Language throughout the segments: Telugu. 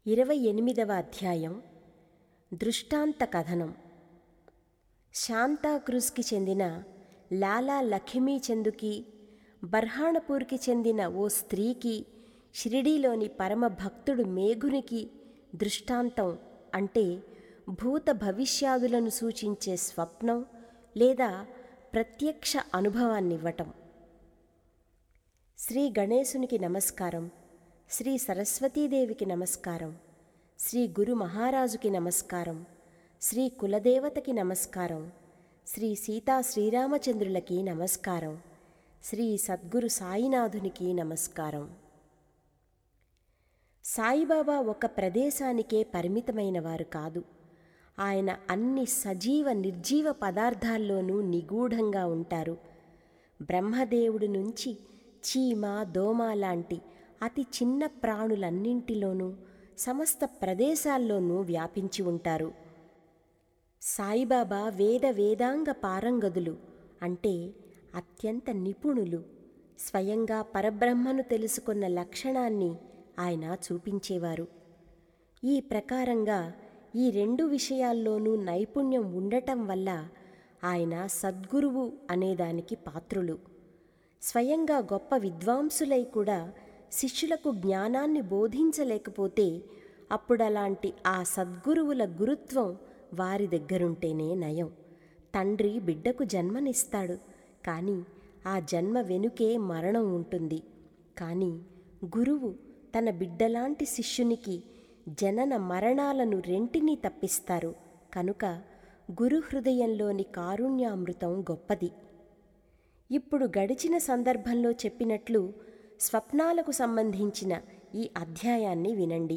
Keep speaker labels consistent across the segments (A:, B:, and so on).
A: ఇరవై ఎనిమిదవ అధ్యాయం దృష్టాంత కథనం శాంతాక్రూజ్కి చెందిన లాలా లఖిమీచందుకి బర్హాణపూర్కి చెందిన ఓ స్త్రీకి షిరిడీలోని పరమ భక్తుడు మేఘునికి దృష్టాంతం అంటే భూత భవిష్యాదులను సూచించే స్వప్నం లేదా ప్రత్యక్ష అనుభవాన్నివ్వటం శ్రీ గణేశునికి నమస్కారం శ్రీ సరస్వతీదేవికి నమస్కారం శ్రీ గురు మహారాజుకి నమస్కారం శ్రీ కులదేవతకి నమస్కారం శ్రీ సీతా శ్రీరామచంద్రులకి నమస్కారం శ్రీ సద్గురు సాయినాథునికి నమస్కారం సాయిబాబా ఒక ప్రదేశానికే పరిమితమైన వారు కాదు ఆయన అన్ని సజీవ నిర్జీవ పదార్థాల్లోనూ నిగూఢంగా ఉంటారు బ్రహ్మదేవుడి నుంచి చీమ దోమ లాంటి అతి చిన్న ప్రాణులన్నింటిలోనూ సమస్త ప్రదేశాల్లోనూ వ్యాపించి ఉంటారు సాయిబాబా వేద వేదాంగ పారంగదులు అంటే అత్యంత నిపుణులు స్వయంగా పరబ్రహ్మను తెలుసుకున్న లక్షణాన్ని ఆయన చూపించేవారు ఈ ప్రకారంగా ఈ రెండు విషయాల్లోనూ నైపుణ్యం ఉండటం వల్ల ఆయన సద్గురువు అనేదానికి పాత్రులు స్వయంగా గొప్ప విద్వాంసులై కూడా శిష్యులకు జ్ఞానాన్ని బోధించలేకపోతే అప్పుడలాంటి ఆ సద్గురువుల గురుత్వం వారి దగ్గరుంటేనే నయం తండ్రి బిడ్డకు జన్మనిస్తాడు కానీ ఆ జన్మ వెనుకే మరణం ఉంటుంది కానీ గురువు తన బిడ్డలాంటి శిష్యునికి జనన మరణాలను రెంటినీ తప్పిస్తారు కనుక గురు హృదయంలోని కారుణ్యామృతం గొప్పది ఇప్పుడు గడిచిన సందర్భంలో చెప్పినట్లు స్వప్నాలకు సంబంధించిన ఈ అధ్యాయాన్ని వినండి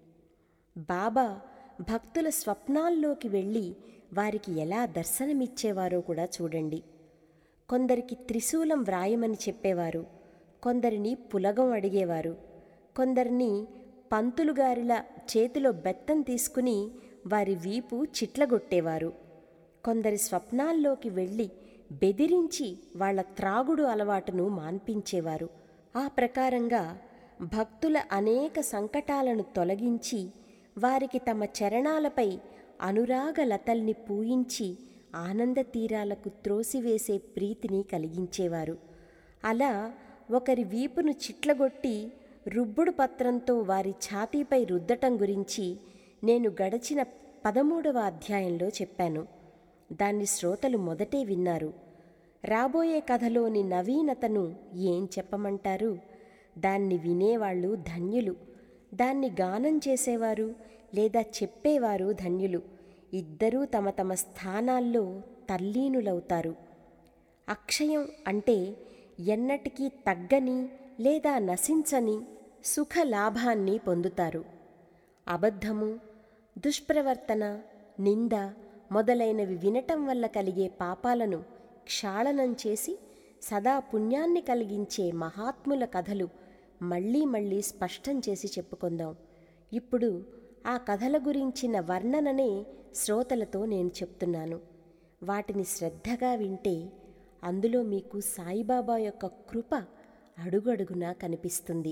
A: బాబా భక్తుల స్వప్నాల్లోకి వెళ్ళి వారికి ఎలా దర్శనమిచ్చేవారో కూడా చూడండి కొందరికి త్రిశూలం వ్రాయమని చెప్పేవారు కొందరిని పులగం అడిగేవారు కొందరిని పంతులుగారిలా చేతిలో బెత్తం తీసుకుని వారి వీపు చిట్లగొట్టేవారు కొందరి స్వప్నాల్లోకి వెళ్ళి బెదిరించి వాళ్ల త్రాగుడు అలవాటును మాన్పించేవారు ఆ ప్రకారంగా భక్తుల అనేక సంకటాలను తొలగించి వారికి తమ చరణాలపై అనురాగ లతల్ని పూయించి ఆనంద తీరాలకు త్రోసివేసే ప్రీతిని కలిగించేవారు అలా ఒకరి వీపును చిట్లగొట్టి రుబ్బుడు పత్రంతో వారి ఛాతీపై రుద్దటం గురించి నేను గడచిన పదమూడవ అధ్యాయంలో చెప్పాను దాన్ని శ్రోతలు మొదటే విన్నారు రాబోయే కథలోని నవీనతను ఏం చెప్పమంటారు దాన్ని వినేవాళ్ళు ధన్యులు దాన్ని గానం చేసేవారు లేదా చెప్పేవారు ధన్యులు ఇద్దరూ తమ తమ స్థానాల్లో తల్లీనులవుతారు అక్షయం అంటే ఎన్నటికీ తగ్గని లేదా నశించని సుఖ లాభాన్ని పొందుతారు అబద్ధము దుష్ప్రవర్తన నింద మొదలైనవి వినటం వల్ల కలిగే పాపాలను క్షాళనం చేసి సదా పుణ్యాన్ని కలిగించే మహాత్ముల కథలు మళ్ళీ మళ్ళీ స్పష్టం చేసి చెప్పుకుందాం ఇప్పుడు ఆ కథల గురించిన వర్ణననే శ్రోతలతో నేను చెప్తున్నాను వాటిని శ్రద్ధగా వింటే అందులో మీకు సాయిబాబా యొక్క కృప అడుగడుగునా కనిపిస్తుంది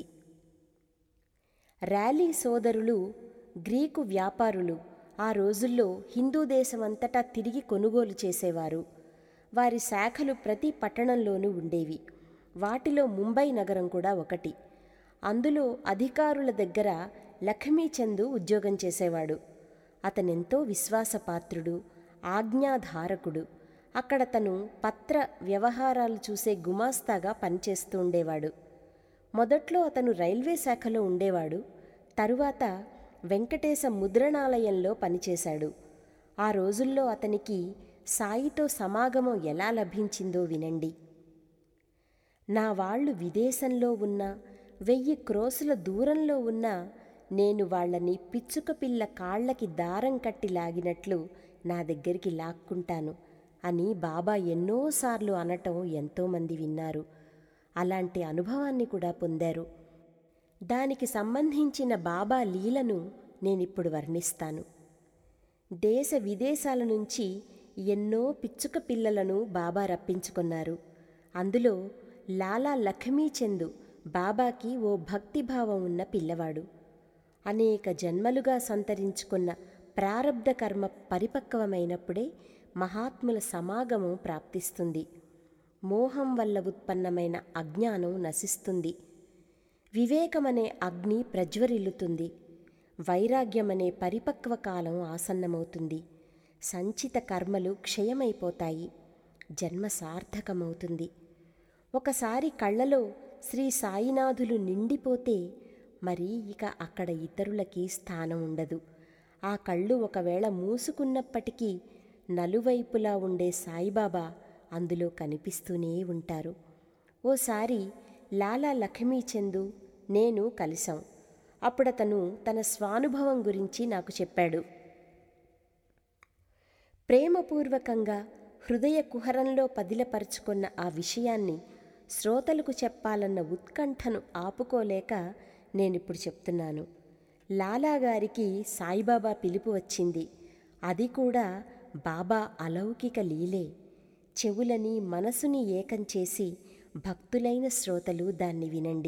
A: ర్యాలీ సోదరులు గ్రీకు వ్యాపారులు ఆ రోజుల్లో హిందూ దేశమంతటా తిరిగి కొనుగోలు చేసేవారు వారి శాఖలు ప్రతి పట్టణంలోనూ ఉండేవి వాటిలో ముంబై నగరం కూడా ఒకటి అందులో అధికారుల దగ్గర లక్ష్మీచందు ఉద్యోగం చేసేవాడు అతనెంతో విశ్వాసపాత్రుడు ఆజ్ఞాధారకుడు అక్కడ తను పత్ర వ్యవహారాలు చూసే గుమాస్తాగా పనిచేస్తూ ఉండేవాడు మొదట్లో అతను రైల్వే శాఖలో ఉండేవాడు తరువాత వెంకటేశ ముద్రణాలయంలో పనిచేశాడు ఆ రోజుల్లో అతనికి సాయితో సమాగమం ఎలా లభించిందో వినండి నా వాళ్ళు విదేశంలో ఉన్న వెయ్యి క్రోసుల దూరంలో ఉన్నా నేను వాళ్ళని పిచ్చుక పిల్ల కాళ్ళకి దారం కట్టి లాగినట్లు నా దగ్గరికి లాక్కుంటాను అని బాబా ఎన్నోసార్లు అనటం ఎంతోమంది విన్నారు అలాంటి అనుభవాన్ని కూడా పొందారు దానికి సంబంధించిన బాబా లీలను నేనిప్పుడు వర్ణిస్తాను దేశ విదేశాల నుంచి ఎన్నో పిచ్చుక పిల్లలను బాబా రప్పించుకున్నారు అందులో లాలా లక్ష్మీచందు బాబాకి ఓ భక్తిభావం ఉన్న పిల్లవాడు అనేక జన్మలుగా సంతరించుకున్న ప్రారబ్ధ కర్మ పరిపక్వమైనప్పుడే మహాత్ముల సమాగమం ప్రాప్తిస్తుంది మోహం వల్ల ఉత్పన్నమైన అజ్ఞానం నశిస్తుంది వివేకమనే అగ్ని ప్రజ్వరిల్లుతుంది వైరాగ్యమనే పరిపక్వ కాలం ఆసన్నమవుతుంది సంచిత కర్మలు క్షయమైపోతాయి జన్మ సార్థకమవుతుంది ఒకసారి కళ్ళలో శ్రీ సాయినాథులు నిండిపోతే మరి ఇక అక్కడ ఇతరులకి స్థానం ఉండదు ఆ కళ్ళు ఒకవేళ మూసుకున్నప్పటికీ నలువైపులా ఉండే సాయిబాబా అందులో కనిపిస్తూనే ఉంటారు ఓసారి లాలా లక్ష్మీచందు నేను కలిశాం అప్పుడతను తన స్వానుభవం గురించి నాకు చెప్పాడు ప్రేమపూర్వకంగా హృదయ కుహరంలో పదిలపరుచుకున్న ఆ విషయాన్ని శ్రోతలకు చెప్పాలన్న ఉత్కంఠను ఆపుకోలేక నేనిప్పుడు చెప్తున్నాను లాలాగారికి సాయిబాబా పిలుపు వచ్చింది అది కూడా బాబా అలౌకిక లీలే చెవులని మనసుని ఏకం చేసి భక్తులైన శ్రోతలు దాన్ని వినండి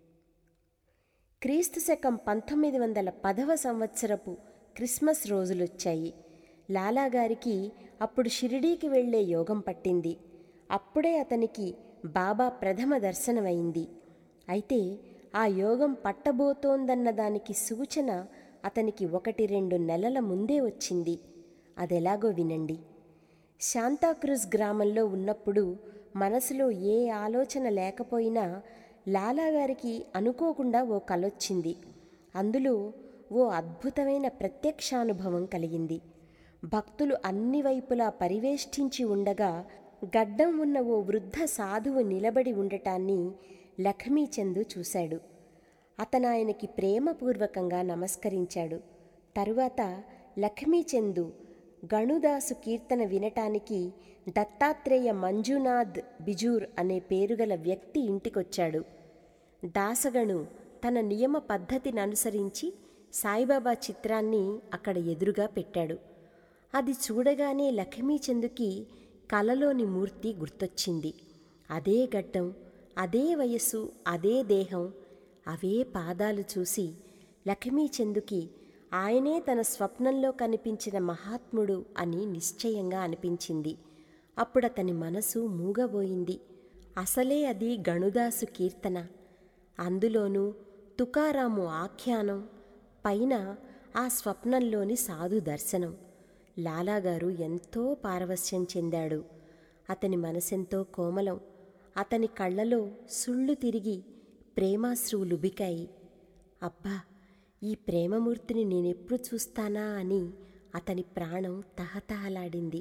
A: క్రీస్తు శకం పంతొమ్మిది వందల పదవ సంవత్సరపు క్రిస్మస్ రోజులొచ్చాయి లాలాగారికి అప్పుడు షిరిడీకి వెళ్లే యోగం పట్టింది అప్పుడే అతనికి బాబా ప్రథమ దర్శనమైంది అయితే ఆ యోగం పట్టబోతోందన్న దానికి సూచన అతనికి ఒకటి రెండు నెలల ముందే వచ్చింది అదెలాగో వినండి శాంతాక్రూజ్ గ్రామంలో ఉన్నప్పుడు మనసులో ఏ ఆలోచన లేకపోయినా లాలాగారికి అనుకోకుండా ఓ కలొచ్చింది అందులో ఓ అద్భుతమైన ప్రత్యక్షానుభవం కలిగింది భక్తులు అన్ని వైపులా పరివేష్టించి ఉండగా గడ్డం ఉన్న ఓ వృద్ధ సాధువు నిలబడి ఉండటాన్ని లక్ష్మీచందు చూశాడు అతను ఆయనకి ప్రేమపూర్వకంగా నమస్కరించాడు తరువాత లక్ష్మీచందు గణుదాసు కీర్తన వినటానికి దత్తాత్రేయ మంజునాథ్ బిజూర్ అనే పేరుగల వ్యక్తి ఇంటికొచ్చాడు దాసగణు తన నియమ పద్ధతిని అనుసరించి సాయిబాబా చిత్రాన్ని అక్కడ ఎదురుగా పెట్టాడు అది చూడగానే లక్ష్మీచందుకి కలలోని మూర్తి గుర్తొచ్చింది అదే గడ్డం అదే వయస్సు అదే దేహం అవే పాదాలు చూసి లక్ష్మీచందుకి ఆయనే తన స్వప్నంలో కనిపించిన మహాత్ముడు అని నిశ్చయంగా అనిపించింది అప్పుడతని మనసు మూగబోయింది అసలే అది గణుదాసు కీర్తన అందులోనూ తుకారాము ఆఖ్యానం పైన ఆ స్వప్నంలోని సాధు దర్శనం లాలాగారు ఎంతో పారవస్యం చెందాడు అతని మనసెంతో కోమలం అతని కళ్ళలో సుళ్ళు తిరిగి ప్రేమాశ్రువులుబికాయి అబ్బా ఈ ప్రేమమూర్తిని నేనెప్పుడు చూస్తానా అని అతని ప్రాణం తహతహలాడింది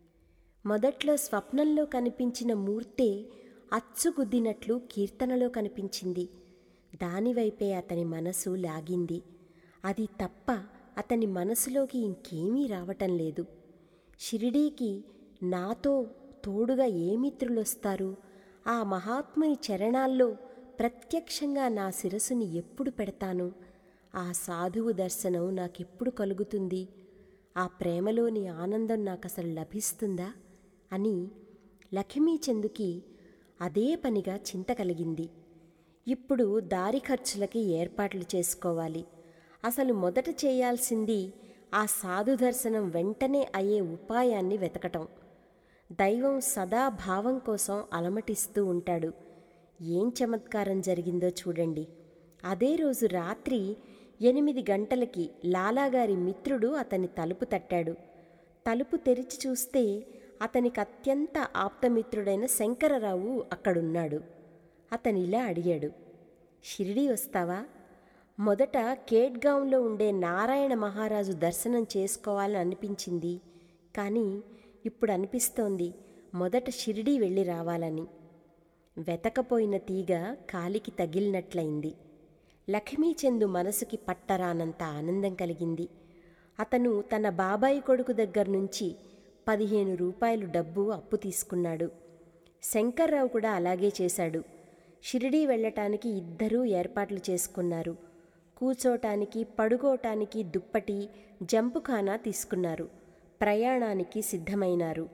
A: మొదట్లో స్వప్నంలో కనిపించిన మూర్తే అచ్చుగుద్దినట్లు కీర్తనలో కనిపించింది దానివైపే అతని మనసు లాగింది అది తప్ప అతని మనసులోకి ఇంకేమీ రావటం లేదు షిరిడీకి నాతో తోడుగా ఏ మిత్రులొస్తారు ఆ మహాత్ముని చరణాల్లో ప్రత్యక్షంగా నా శిరస్సుని ఎప్పుడు పెడతాను ఆ సాధువు దర్శనం నాకెప్పుడు కలుగుతుంది ఆ ప్రేమలోని ఆనందం నాకు అసలు లభిస్తుందా అని లక్ష్మీచందుకి అదే పనిగా చింత కలిగింది ఇప్పుడు దారి ఖర్చులకి ఏర్పాట్లు చేసుకోవాలి అసలు మొదట చేయాల్సింది ఆ సాధు దర్శనం వెంటనే అయ్యే ఉపాయాన్ని వెతకటం దైవం సదా భావం కోసం అలమటిస్తూ ఉంటాడు ఏం చమత్కారం జరిగిందో చూడండి అదే రోజు రాత్రి ఎనిమిది గంటలకి లాలాగారి మిత్రుడు అతని తలుపు తట్టాడు తలుపు తెరిచి చూస్తే అతనికి అత్యంత ఆప్తమిత్రుడైన శంకరరావు అక్కడున్నాడు అతనిలా అడిగాడు షిరిడీ వస్తావా మొదట కేట్గాంలో ఉండే నారాయణ మహారాజు దర్శనం చేసుకోవాలని అనిపించింది కానీ ఇప్పుడు అనిపిస్తోంది మొదట షిరిడీ వెళ్ళి రావాలని వెతకపోయిన తీగ కాలికి తగిలినట్లయింది లక్ష్మీచందు మనసుకి పట్టరానంత ఆనందం కలిగింది అతను తన బాబాయి కొడుకు దగ్గర నుంచి పదిహేను రూపాయలు డబ్బు అప్పు తీసుకున్నాడు శంకర్రావు కూడా అలాగే చేశాడు షిరిడీ వెళ్ళటానికి ఇద్దరూ ఏర్పాట్లు చేసుకున్నారు కూచోటానికి పడుకోటానికి దుప్పటి జంపుఖానా తీసుకున్నారు ప్రయాణానికి సిద్ధమైనారు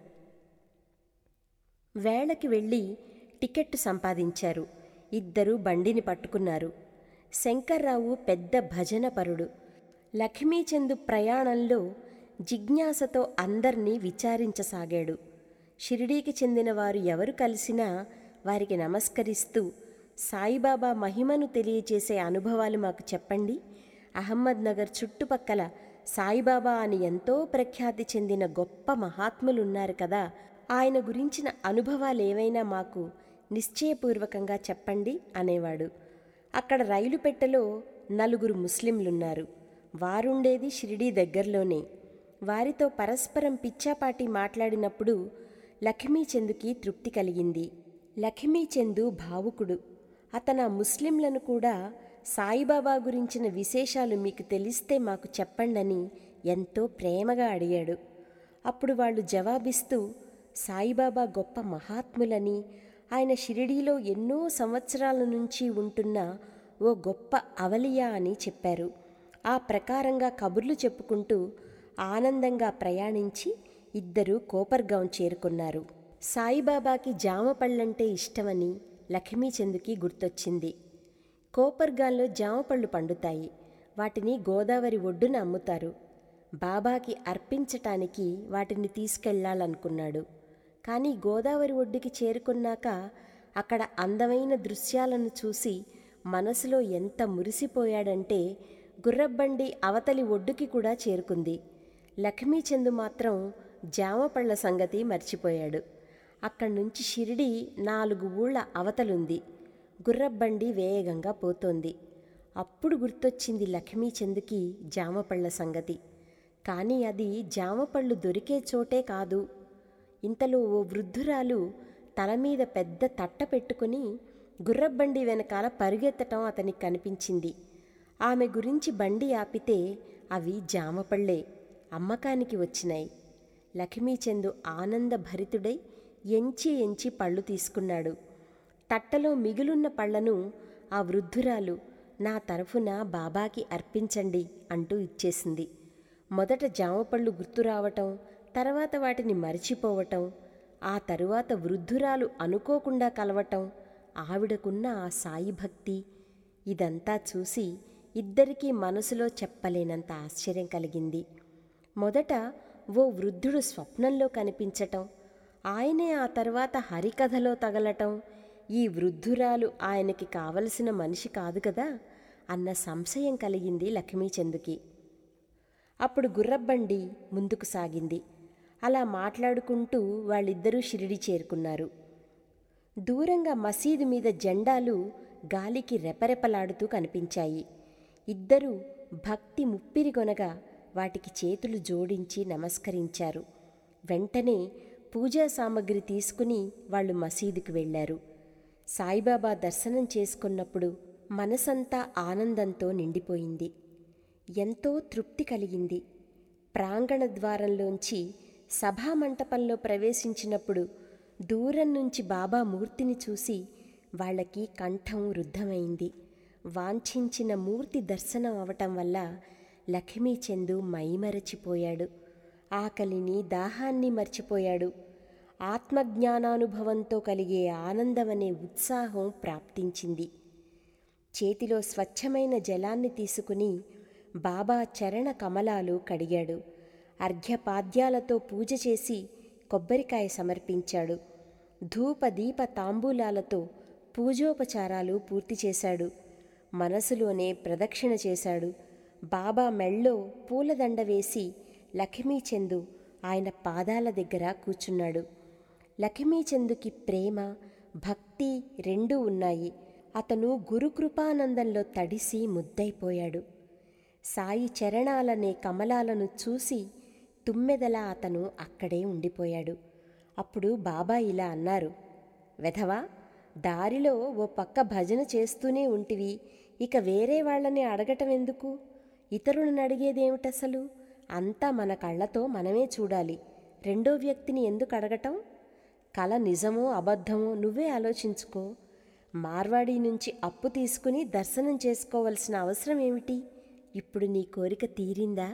A: వేళకి వెళ్ళి టికెట్ సంపాదించారు ఇద్దరూ బండిని పట్టుకున్నారు శంకర్రావు పెద్ద భజనపరుడు లక్ష్మీచందు ప్రయాణంలో జిజ్ఞాసతో అందర్నీ విచారించసాగాడు షిరిడీకి చెందిన వారు ఎవరు కలిసినా వారికి నమస్కరిస్తూ సాయిబాబా మహిమను తెలియచేసే అనుభవాలు మాకు చెప్పండి అహ్మద్ నగర్ చుట్టుపక్కల సాయిబాబా అని ఎంతో ప్రఖ్యాతి చెందిన గొప్ప మహాత్ములున్నారు కదా ఆయన గురించిన అనుభవాలు ఏవైనా మాకు నిశ్చయపూర్వకంగా చెప్పండి అనేవాడు అక్కడ రైలు పెట్టెలో నలుగురు ముస్లింలున్నారు వారుండేది షిరిడీ దగ్గరలోనే వారితో పరస్పరం పిచ్చాపాటి మాట్లాడినప్పుడు లక్ష్మీచందుకి తృప్తి కలిగింది లక్ష్మీచందు భావుకుడు అతను ఆ ముస్లింలను కూడా సాయిబాబా గురించిన విశేషాలు మీకు తెలిస్తే మాకు చెప్పండని ఎంతో ప్రేమగా అడిగాడు అప్పుడు వాళ్ళు జవాబిస్తూ సాయిబాబా గొప్ప మహాత్ములని ఆయన షిరిడీలో ఎన్నో సంవత్సరాల నుంచి ఉంటున్న ఓ గొప్ప అవలియా అని చెప్పారు ఆ ప్రకారంగా కబుర్లు చెప్పుకుంటూ ఆనందంగా ప్రయాణించి ఇద్దరూ కోపర్గాం చేరుకున్నారు సాయిబాబాకి జామ పళ్ళంటే ఇష్టమని లక్ష్మీచందుకి గుర్తొచ్చింది కోపర్గాంలో జామ పళ్ళు పండుతాయి వాటిని గోదావరి ఒడ్డున అమ్ముతారు బాబాకి అర్పించటానికి వాటిని తీసుకెళ్లాలనుకున్నాడు కానీ గోదావరి ఒడ్డుకి చేరుకున్నాక అక్కడ అందమైన దృశ్యాలను చూసి మనసులో ఎంత మురిసిపోయాడంటే గుర్రబండి అవతలి ఒడ్డుకి కూడా చేరుకుంది లక్ష్మీచందు మాత్రం జామపళ్ళ సంగతి మర్చిపోయాడు అక్కడి నుంచి షిరిడి నాలుగు ఊళ్ళ అవతలుంది గుర్రబండి వేగంగా పోతోంది అప్పుడు గుర్తొచ్చింది లక్ష్మీచందుకి జామపళ్ళ సంగతి కానీ అది జామపళ్ళు దొరికే చోటే కాదు ఇంతలో ఓ వృద్ధురాలు తల మీద పెద్ద తట్ట పెట్టుకుని గుర్రబండి వెనకాల పరిగెత్తటం అతనికి కనిపించింది ఆమె గురించి బండి ఆపితే అవి జామపళ్ళే అమ్మకానికి వచ్చినాయి లక్ష్మీచందు ఆనందభరితుడై ఎంచి ఎంచి పళ్ళు తీసుకున్నాడు తట్టలో మిగులున్న పళ్లను ఆ వృద్ధురాలు నా తరఫున బాబాకి అర్పించండి అంటూ ఇచ్చేసింది మొదట జామపళ్ళు గుర్తు రావటం తర్వాత వాటిని మరిచిపోవటం ఆ తరువాత వృద్ధురాలు అనుకోకుండా కలవటం ఆవిడకున్న ఆ సాయి భక్తి ఇదంతా చూసి ఇద్దరికీ మనసులో చెప్పలేనంత ఆశ్చర్యం కలిగింది మొదట ఓ వృద్ధుడు స్వప్నంలో కనిపించటం ఆయనే ఆ తర్వాత హరికథలో తగలటం ఈ వృద్ధురాలు ఆయనకి కావలసిన మనిషి కాదు కదా అన్న సంశయం కలిగింది లక్ష్మీచందుకి అప్పుడు గుర్రబండి ముందుకు సాగింది అలా మాట్లాడుకుంటూ వాళ్ళిద్దరూ షిరిడి చేరుకున్నారు దూరంగా మసీదు మీద జెండాలు గాలికి రెపరెపలాడుతూ కనిపించాయి ఇద్దరూ భక్తి ముప్పిరిగొనగా వాటికి చేతులు జోడించి నమస్కరించారు వెంటనే పూజా సామగ్రి తీసుకుని వాళ్ళు మసీదుకు వెళ్ళారు సాయిబాబా దర్శనం చేసుకున్నప్పుడు మనసంతా ఆనందంతో నిండిపోయింది ఎంతో తృప్తి కలిగింది ప్రాంగణ ద్వారంలోంచి సభామంటపంలో ప్రవేశించినప్పుడు దూరం నుంచి బాబా మూర్తిని చూసి వాళ్ళకి కంఠం రుద్ధమైంది వాంఛించిన మూర్తి దర్శనం అవటం వల్ల లక్ష్మీచందు మైమరచిపోయాడు ఆకలిని దాహాన్ని మర్చిపోయాడు ఆత్మజ్ఞానానుభవంతో కలిగే ఆనందమనే ఉత్సాహం ప్రాప్తించింది చేతిలో స్వచ్ఛమైన జలాన్ని తీసుకుని బాబా చరణ కమలాలు కడిగాడు అర్ఘ్యపాద్యాలతో పూజ చేసి కొబ్బరికాయ సమర్పించాడు ధూప దీప తాంబూలాలతో పూజోపచారాలు పూర్తి చేశాడు మనసులోనే ప్రదక్షిణ చేశాడు బాబా మెళ్ళో పూలదండ వేసి లక్ష్మీచందు ఆయన పాదాల దగ్గర కూర్చున్నాడు లక్ష్మీచందుకి ప్రేమ భక్తి రెండూ ఉన్నాయి అతను గురుకృపానందంలో తడిసి ముద్దైపోయాడు సాయి చరణాలనే కమలాలను చూసి తుమ్మెదలా అతను అక్కడే ఉండిపోయాడు అప్పుడు బాబా ఇలా అన్నారు వెధవా దారిలో ఓ పక్క భజన చేస్తూనే ఉంటివి ఇక వేరే వాళ్ళని అడగటం ఎందుకు ఇతరులను అడిగేదేమిటసలు అంతా మన కళ్ళతో మనమే చూడాలి రెండో వ్యక్తిని ఎందుకు అడగటం కళ నిజమో అబద్ధమో నువ్వే ఆలోచించుకో మార్వాడి నుంచి అప్పు తీసుకుని దర్శనం చేసుకోవలసిన అవసరం ఏమిటి ఇప్పుడు నీ కోరిక తీరిందా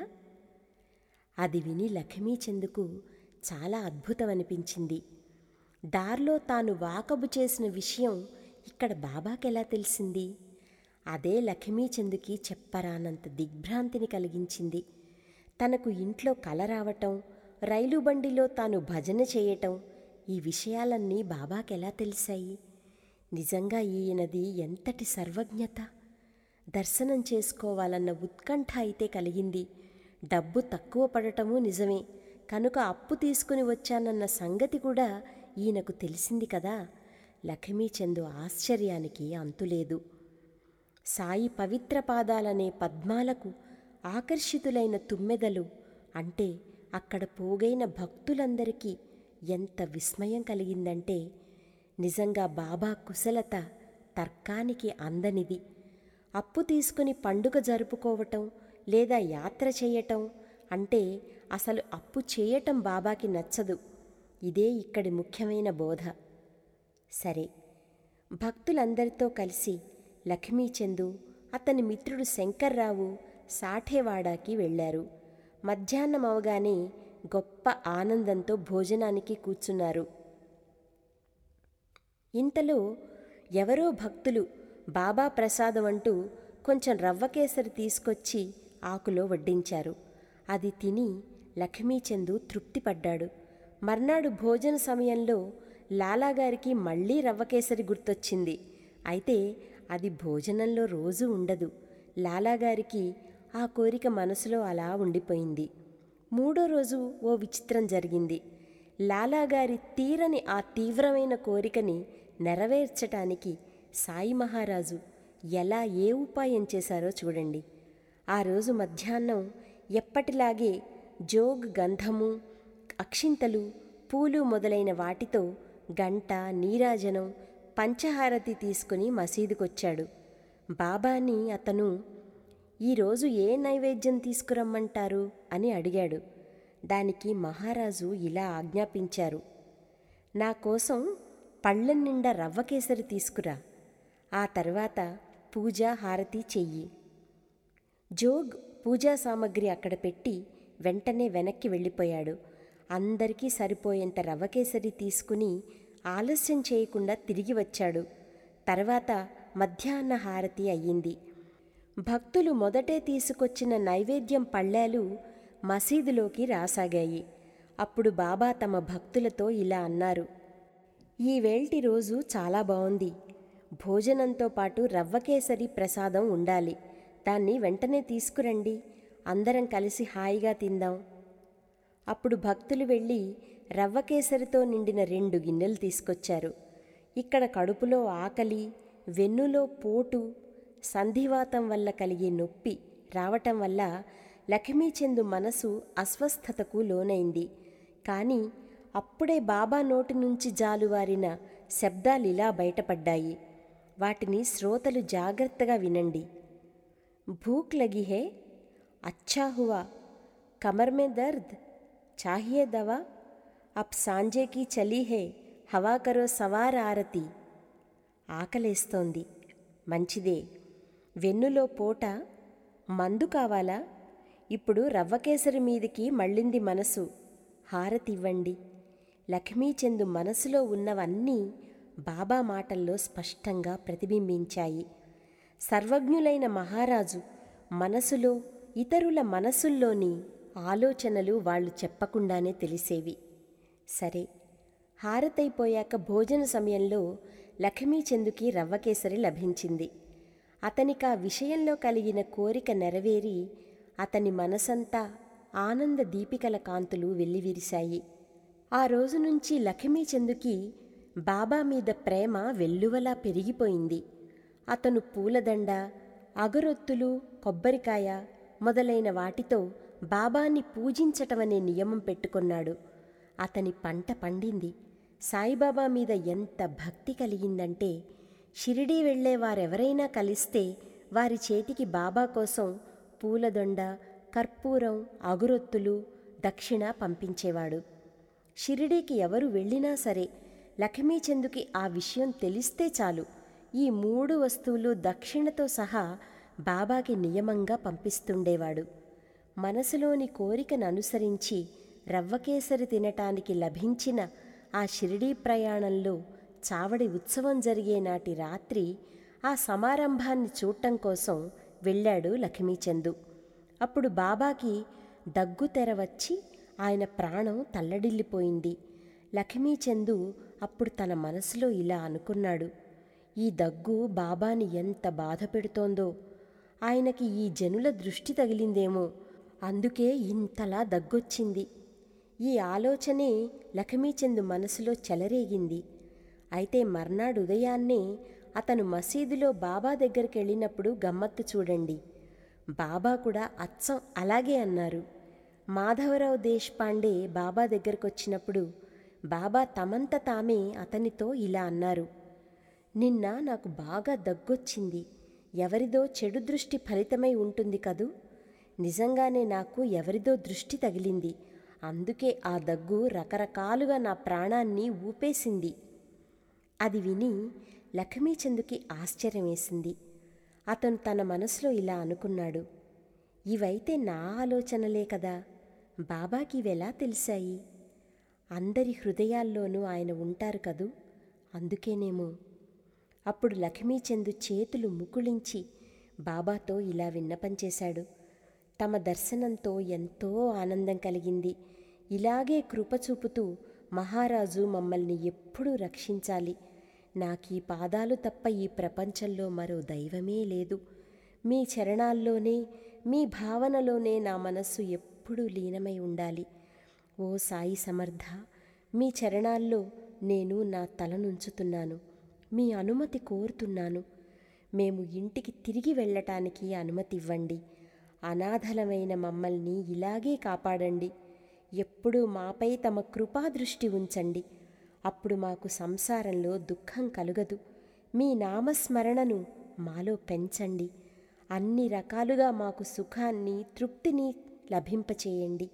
A: అది విని లక్ష్మీచందుకు చాలా అద్భుతం అనిపించింది దారిలో తాను వాకబు చేసిన విషయం ఇక్కడ బాబాకెలా తెలిసింది అదే లక్ష్మీచందుకి చెప్పరానంత దిగ్భ్రాంతిని కలిగించింది తనకు ఇంట్లో కల రావటం రైలు బండిలో తాను భజన చేయటం ఈ విషయాలన్నీ బాబాకెలా తెలిసాయి నిజంగా ఈయనది ఎంతటి సర్వజ్ఞత దర్శనం చేసుకోవాలన్న ఉత్కంఠ అయితే కలిగింది డబ్బు తక్కువ పడటమూ నిజమే కనుక అప్పు తీసుకుని వచ్చానన్న సంగతి కూడా ఈయనకు తెలిసింది కదా లక్ష్మీచందు ఆశ్చర్యానికి అంతులేదు సాయి పవిత్ర పాదాలనే పద్మాలకు ఆకర్షితులైన తుమ్మెదలు అంటే అక్కడ పోగైన భక్తులందరికీ ఎంత విస్మయం కలిగిందంటే నిజంగా బాబా కుశలత తర్కానికి అందనిది అప్పు తీసుకుని పండుగ జరుపుకోవటం లేదా యాత్ర చేయటం అంటే అసలు అప్పు చేయటం బాబాకి నచ్చదు ఇదే ఇక్కడి ముఖ్యమైన బోధ సరే భక్తులందరితో కలిసి లక్ష్మీచందు అతని మిత్రుడు శంకర్రావు సాఠేవాడాకి వెళ్ళారు మధ్యాహ్నం అవగానే గొప్ప ఆనందంతో భోజనానికి కూర్చున్నారు ఇంతలో ఎవరో భక్తులు బాబా ప్రసాదం అంటూ కొంచెం రవ్వ కేసరి తీసుకొచ్చి ఆకులో వడ్డించారు అది తిని లక్ష్మీచందు తృప్తిపడ్డాడు మర్నాడు భోజన సమయంలో లాలాగారికి మళ్ళీ రవ్వ కేసరి గుర్తొచ్చింది అయితే అది భోజనంలో రోజు ఉండదు లాలాగారికి ఆ కోరిక మనసులో అలా ఉండిపోయింది మూడో రోజు ఓ విచిత్రం జరిగింది లాలాగారి తీరని ఆ తీవ్రమైన కోరికని నెరవేర్చటానికి సాయి మహారాజు ఎలా ఏ ఉపాయం చేశారో చూడండి ఆ రోజు మధ్యాహ్నం ఎప్పటిలాగే జోగ్ గంధము అక్షింతలు పూలు మొదలైన వాటితో గంట నీరాజనం పంచహారతి తీసుకుని మసీదుకొచ్చాడు బాబాని అతను ఈరోజు ఏ నైవేద్యం తీసుకురమ్మంటారు అని అడిగాడు దానికి మహారాజు ఇలా ఆజ్ఞాపించారు నా కోసం పళ్ళెం నిండా రవ్వ కేసరి తీసుకురా ఆ తర్వాత పూజ హారతి చెయ్యి జోగ్ పూజా సామగ్రి అక్కడ పెట్టి వెంటనే వెనక్కి వెళ్ళిపోయాడు అందరికీ సరిపోయేంత రవ్వ కేసరి తీసుకుని ఆలస్యం చేయకుండా తిరిగి వచ్చాడు తర్వాత మధ్యాహ్న హారతి అయ్యింది భక్తులు మొదటే తీసుకొచ్చిన నైవేద్యం పళ్ళాలు మసీదులోకి రాసాగాయి అప్పుడు బాబా తమ భక్తులతో ఇలా అన్నారు ఈ వేల్టి రోజు చాలా బాగుంది భోజనంతో పాటు రవ్వకేసరి ప్రసాదం ఉండాలి దాన్ని వెంటనే తీసుకురండి అందరం కలిసి హాయిగా తిందాం అప్పుడు భక్తులు వెళ్ళి రవ్వకేసరితో నిండిన రెండు గిన్నెలు తీసుకొచ్చారు ఇక్కడ కడుపులో ఆకలి వెన్నులో పోటు సంధివాతం వల్ల కలిగే నొప్పి రావటం వల్ల లక్ష్మీచందు మనసు అస్వస్థతకు లోనైంది కానీ అప్పుడే బాబా నోటి నుంచి జాలువారిన శబ్దాలిలా బయటపడ్డాయి వాటిని శ్రోతలు జాగ్రత్తగా వినండి భూక్ లగి హే అచ్చా హువా కమర్ మే దర్ద్ చాహియే దవా అప్ సాంజేకి చలీ హే హవా కరో సవార్ ఆరతి ఆకలేస్తోంది మంచిదే వెన్నులో పూట మందు కావాలా ఇప్పుడు రవ్వకేసరి మీదికి మళ్ళింది మనసు హారతివ్వండి లక్ష్మీచందు మనసులో ఉన్నవన్నీ బాబా మాటల్లో స్పష్టంగా ప్రతిబింబించాయి సర్వజ్ఞులైన మహారాజు మనసులో ఇతరుల మనసుల్లోని ఆలోచనలు వాళ్ళు చెప్పకుండానే తెలిసేవి సరే హారతైపోయాక భోజన సమయంలో లక్ష్మీచందుకి రవ్వకేసరి లభించింది అతనికి ఆ విషయంలో కలిగిన కోరిక నెరవేరి అతని మనసంతా ఆనంద దీపికల కాంతులు వెల్లివిరిశాయి ఆ రోజు నుంచి లక్ష్మీచందుకి బాబా మీద ప్రేమ వెల్లువలా పెరిగిపోయింది అతను పూలదండ అగరొత్తులు కొబ్బరికాయ మొదలైన వాటితో బాబాని పూజించటమనే నియమం పెట్టుకున్నాడు అతని పంట పండింది సాయిబాబా మీద ఎంత భక్తి కలిగిందంటే షిరిడీ వెళ్లే వారెవరైనా కలిస్తే వారి చేతికి బాబా కోసం పూలదొండ కర్పూరం అగురొత్తులు దక్షిణ పంపించేవాడు షిరిడీకి ఎవరు వెళ్ళినా సరే లక్ష్మీచందుకి ఆ విషయం తెలిస్తే చాలు ఈ మూడు వస్తువులు దక్షిణతో సహా బాబాకి నియమంగా పంపిస్తుండేవాడు మనసులోని కోరికను అనుసరించి రవ్వకేసరి తినటానికి లభించిన ఆ షిరిడీ ప్రయాణంలో చావడి ఉత్సవం జరిగే నాటి రాత్రి ఆ సమారంభాన్ని చూడటం కోసం వెళ్ళాడు లక్ష్మీచందు అప్పుడు బాబాకి దగ్గు తెర వచ్చి ఆయన ప్రాణం తల్లడిల్లిపోయింది లక్ష్మీచందు అప్పుడు తన మనసులో ఇలా అనుకున్నాడు ఈ దగ్గు బాబాని ఎంత బాధ పెడుతోందో ఆయనకి ఈ జనుల దృష్టి తగిలిందేమో అందుకే ఇంతలా దగ్గొచ్చింది ఈ ఆలోచనే లక్ష్మీచందు మనసులో చెలరేగింది అయితే మర్నాడు ఉదయాన్నే అతను మసీదులో బాబా దగ్గరికి వెళ్ళినప్పుడు గమ్మత్తు చూడండి బాబా కూడా అచ్చం అలాగే అన్నారు మాధవరావు దేశపాండే బాబా దగ్గరకు వచ్చినప్పుడు బాబా తమంత తామే అతనితో ఇలా అన్నారు నిన్న నాకు బాగా దగ్గొచ్చింది ఎవరిదో చెడు దృష్టి ఫలితమై ఉంటుంది కదూ నిజంగానే నాకు ఎవరిదో దృష్టి తగిలింది అందుకే ఆ దగ్గు రకరకాలుగా నా ప్రాణాన్ని ఊపేసింది అది విని లక్ష్మీచందుకి ఆశ్చర్యం వేసింది అతను తన మనసులో ఇలా అనుకున్నాడు ఇవైతే నా ఆలోచనలే కదా బాబాకి ఇవెలా తెలిసాయి అందరి హృదయాల్లోనూ ఆయన ఉంటారు కదూ అందుకేనేమో అప్పుడు లక్ష్మీచందు చేతులు ముకుళించి బాబాతో ఇలా విన్నపం చేశాడు తమ దర్శనంతో ఎంతో ఆనందం కలిగింది ఇలాగే కృప చూపుతూ మహారాజు మమ్మల్ని ఎప్పుడూ రక్షించాలి నాకీ పాదాలు తప్ప ఈ ప్రపంచంలో మరో దైవమే లేదు మీ చరణాల్లోనే మీ భావనలోనే నా మనస్సు ఎప్పుడూ లీనమై ఉండాలి ఓ సాయి సమర్థ మీ చరణాల్లో నేను నా తలనుంచుతున్నాను మీ అనుమతి కోరుతున్నాను మేము ఇంటికి తిరిగి వెళ్ళటానికి అనుమతి ఇవ్వండి అనాథలమైన మమ్మల్ని ఇలాగే కాపాడండి ఎప్పుడూ మాపై తమ కృపాదృష్టి ఉంచండి అప్పుడు మాకు సంసారంలో దుఃఖం కలుగదు మీ నామస్మరణను మాలో పెంచండి అన్ని రకాలుగా మాకు సుఖాన్ని తృప్తిని లభింపచేయండి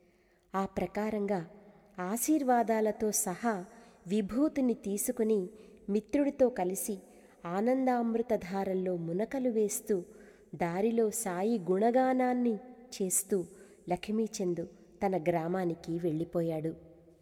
A: ఆ ప్రకారంగా ఆశీర్వాదాలతో సహా విభూతిని తీసుకుని మిత్రుడితో కలిసి ఆనందామృతధారల్లో మునకలు వేస్తూ దారిలో సాయి గుణగానాన్ని చేస్తూ లక్ష్మీచందు తన గ్రామానికి వెళ్ళిపోయాడు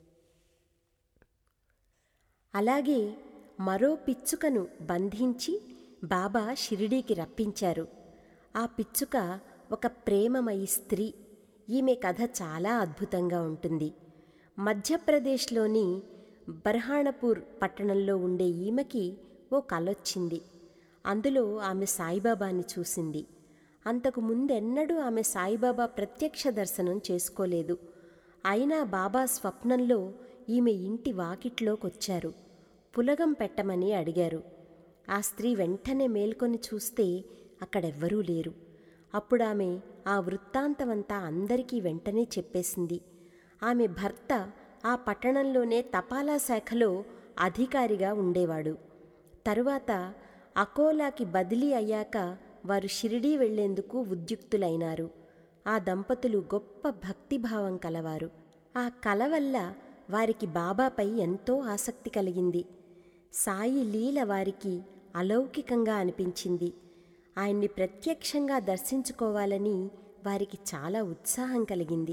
A: అలాగే మరో పిచ్చుకను బంధించి బాబా షిరిడీకి రప్పించారు ఆ పిచ్చుక ఒక ప్రేమమయి స్త్రీ ఈమె కథ చాలా అద్భుతంగా ఉంటుంది మధ్యప్రదేశ్లోని బర్హాణపూర్ పట్టణంలో ఉండే ఈమెకి ఓ కలొచ్చింది అందులో ఆమె సాయిబాబాని చూసింది అంతకు ముందెన్నడూ ఆమె సాయిబాబా ప్రత్యక్ష దర్శనం చేసుకోలేదు అయినా బాబా స్వప్నంలో ఈమె ఇంటి వాకిట్లోకొచ్చారు పులగం పెట్టమని అడిగారు ఆ స్త్రీ వెంటనే మేల్కొని చూస్తే అక్కడెవ్వరూ లేరు అప్పుడు ఆమె ఆ వృత్తాంతమంతా అందరికీ వెంటనే చెప్పేసింది ఆమె భర్త ఆ పట్టణంలోనే తపాలా శాఖలో అధికారిగా ఉండేవాడు తరువాత అకోలాకి బదిలీ అయ్యాక వారు షిరిడీ వెళ్లేందుకు ఉద్యుక్తులైనారు ఆ దంపతులు గొప్ప భక్తిభావం కలవారు ఆ కల వల్ల వారికి బాబాపై ఎంతో ఆసక్తి కలిగింది సాయి లీల వారికి అలౌకికంగా అనిపించింది ఆయన్ని ప్రత్యక్షంగా దర్శించుకోవాలని వారికి చాలా ఉత్సాహం కలిగింది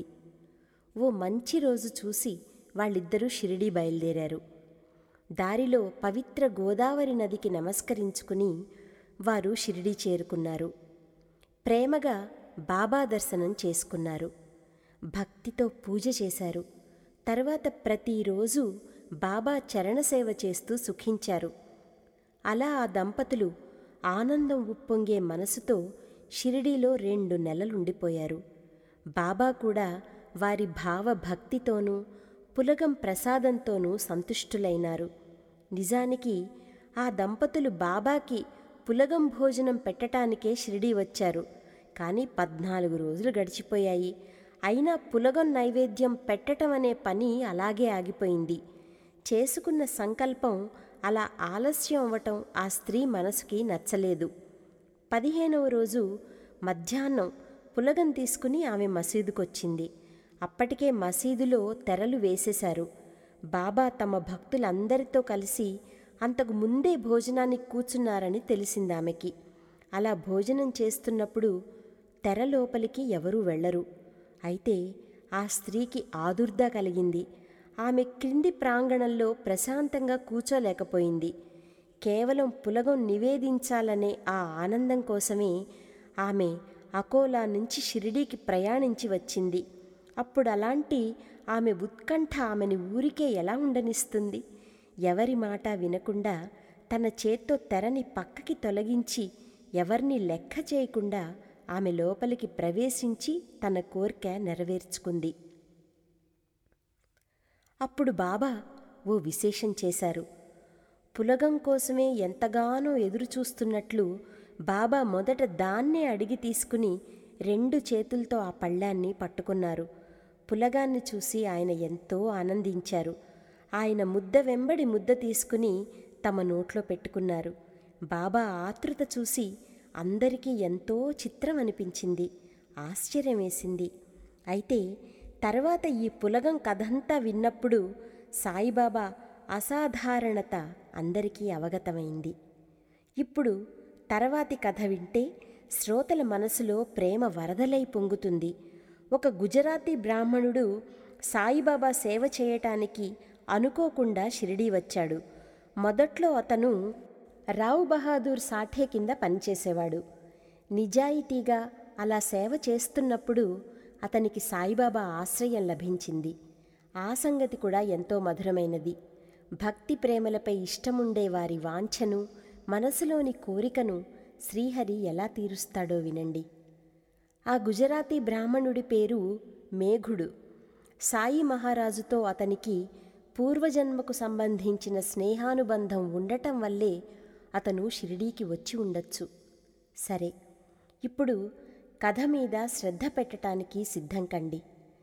A: ఓ మంచి రోజు చూసి వాళ్ళిద్దరూ షిరిడీ బయలుదేరారు దారిలో పవిత్ర గోదావరి నదికి నమస్కరించుకుని వారు షిరిడీ చేరుకున్నారు ప్రేమగా బాబా దర్శనం చేసుకున్నారు భక్తితో పూజ చేశారు తర్వాత ప్రతిరోజు బాబా చరణసేవ చేస్తూ సుఖించారు అలా ఆ దంపతులు ఆనందం ఉప్పొంగే మనసుతో షిరిడీలో రెండు నెలలుండిపోయారు బాబా కూడా వారి భావ భక్తితోనూ పులగం ప్రసాదంతోనూ సంతుష్టులైనారు నిజానికి ఆ దంపతులు బాబాకి పులగం భోజనం పెట్టటానికే షిరిడీ వచ్చారు కానీ పద్నాలుగు రోజులు గడిచిపోయాయి అయినా పులగం నైవేద్యం పెట్టటం అనే పని అలాగే ఆగిపోయింది చేసుకున్న సంకల్పం అలా ఆలస్యం అవ్వటం ఆ స్త్రీ మనసుకి నచ్చలేదు పదిహేనవ రోజు మధ్యాహ్నం పులగం తీసుకుని ఆమె మసీదుకొచ్చింది అప్పటికే మసీదులో తెరలు వేసేశారు బాబా తమ భక్తులందరితో కలిసి అంతకు ముందే భోజనానికి కూర్చున్నారని తెలిసింది ఆమెకి అలా భోజనం చేస్తున్నప్పుడు తెర లోపలికి ఎవరూ వెళ్ళరు అయితే ఆ స్త్రీకి ఆదుర్దా కలిగింది ఆమె క్రింది ప్రాంగణంలో ప్రశాంతంగా కూర్చోలేకపోయింది కేవలం పులగం నివేదించాలనే ఆ ఆనందం కోసమే ఆమె అకోలా నుంచి షిరిడీకి ప్రయాణించి వచ్చింది అప్పుడు అలాంటి ఆమె ఉత్కంఠ ఆమెని ఊరికే ఎలా ఉండనిస్తుంది ఎవరి మాట వినకుండా తన చేత్తో తెరని పక్కకి తొలగించి ఎవరిని లెక్క చేయకుండా ఆమె లోపలికి ప్రవేశించి తన కోరిక నెరవేర్చుకుంది అప్పుడు బాబా ఓ విశేషం చేశారు పులగం కోసమే ఎంతగానో ఎదురుచూస్తున్నట్లు బాబా మొదట దాన్నే అడిగి తీసుకుని రెండు చేతులతో ఆ పళ్ళాన్ని పట్టుకున్నారు పులగాన్ని చూసి ఆయన ఎంతో ఆనందించారు ఆయన ముద్ద వెంబడి ముద్ద తీసుకుని తమ నోట్లో పెట్టుకున్నారు బాబా ఆతృత చూసి అందరికీ ఎంతో చిత్రం అనిపించింది ఆశ్చర్యం వేసింది అయితే తర్వాత ఈ పులగం కథంతా విన్నప్పుడు సాయిబాబా అసాధారణత అందరికీ అవగతమైంది ఇప్పుడు తర్వాతి కథ వింటే శ్రోతల మనసులో ప్రేమ వరదలై పొంగుతుంది ఒక గుజరాతీ బ్రాహ్మణుడు సాయిబాబా సేవ చేయటానికి అనుకోకుండా షిరిడీ వచ్చాడు మొదట్లో అతను రావు బహాదూర్ సాఠే కింద పనిచేసేవాడు నిజాయితీగా అలా సేవ చేస్తున్నప్పుడు అతనికి సాయిబాబా ఆశ్రయం లభించింది ఆ సంగతి కూడా ఎంతో మధురమైనది భక్తి ప్రేమలపై ఇష్టముండే వారి వాంఛను మనసులోని కోరికను శ్రీహరి ఎలా తీరుస్తాడో వినండి ఆ గుజరాతీ బ్రాహ్మణుడి పేరు మేఘుడు సాయి మహారాజుతో అతనికి పూర్వజన్మకు సంబంధించిన స్నేహానుబంధం ఉండటం వల్లే అతను షిరిడీకి వచ్చి ఉండొచ్చు సరే ఇప్పుడు కథ మీద శ్రద్ధ పెట్టడానికి సిద్ధం కండి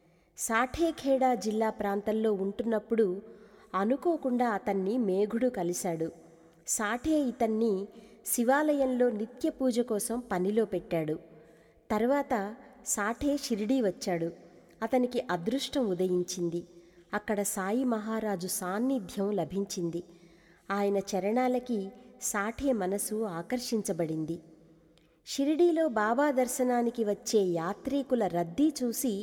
A: సాఠేఖేడా జిల్లా ప్రాంతంలో ఉంటున్నప్పుడు అనుకోకుండా అతన్ని మేఘుడు కలిశాడు సాఠే ఇతన్ని శివాలయంలో నిత్య పూజ కోసం పనిలో పెట్టాడు తర్వాత సాఠే షిరిడీ వచ్చాడు అతనికి అదృష్టం ఉదయించింది అక్కడ సాయి మహారాజు సాన్నిధ్యం లభించింది ఆయన చరణాలకి సాఠే మనసు ఆకర్షించబడింది షిరిడీలో బాబా దర్శనానికి వచ్చే యాత్రీకుల రద్దీ చూసి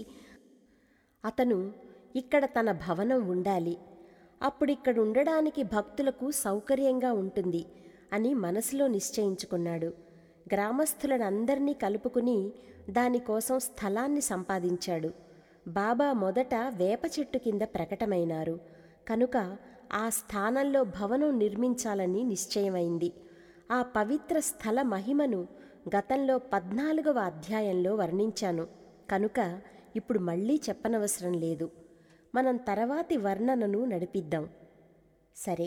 A: అతను ఇక్కడ తన భవనం ఉండాలి అప్పుడిక్కడ ఉండడానికి భక్తులకు సౌకర్యంగా ఉంటుంది అని మనసులో నిశ్చయించుకున్నాడు గ్రామస్తులనందరినీ కలుపుకుని దానికోసం స్థలాన్ని సంపాదించాడు బాబా మొదట వేప చెట్టు కింద ప్రకటమైనారు కనుక ఆ స్థానంలో భవనం నిర్మించాలని నిశ్చయమైంది ఆ పవిత్ర స్థల మహిమను గతంలో పద్నాలుగవ అధ్యాయంలో వర్ణించాను కనుక ఇప్పుడు మళ్ళీ చెప్పనవసరం లేదు మనం తర్వాతి వర్ణనను నడిపిద్దాం సరే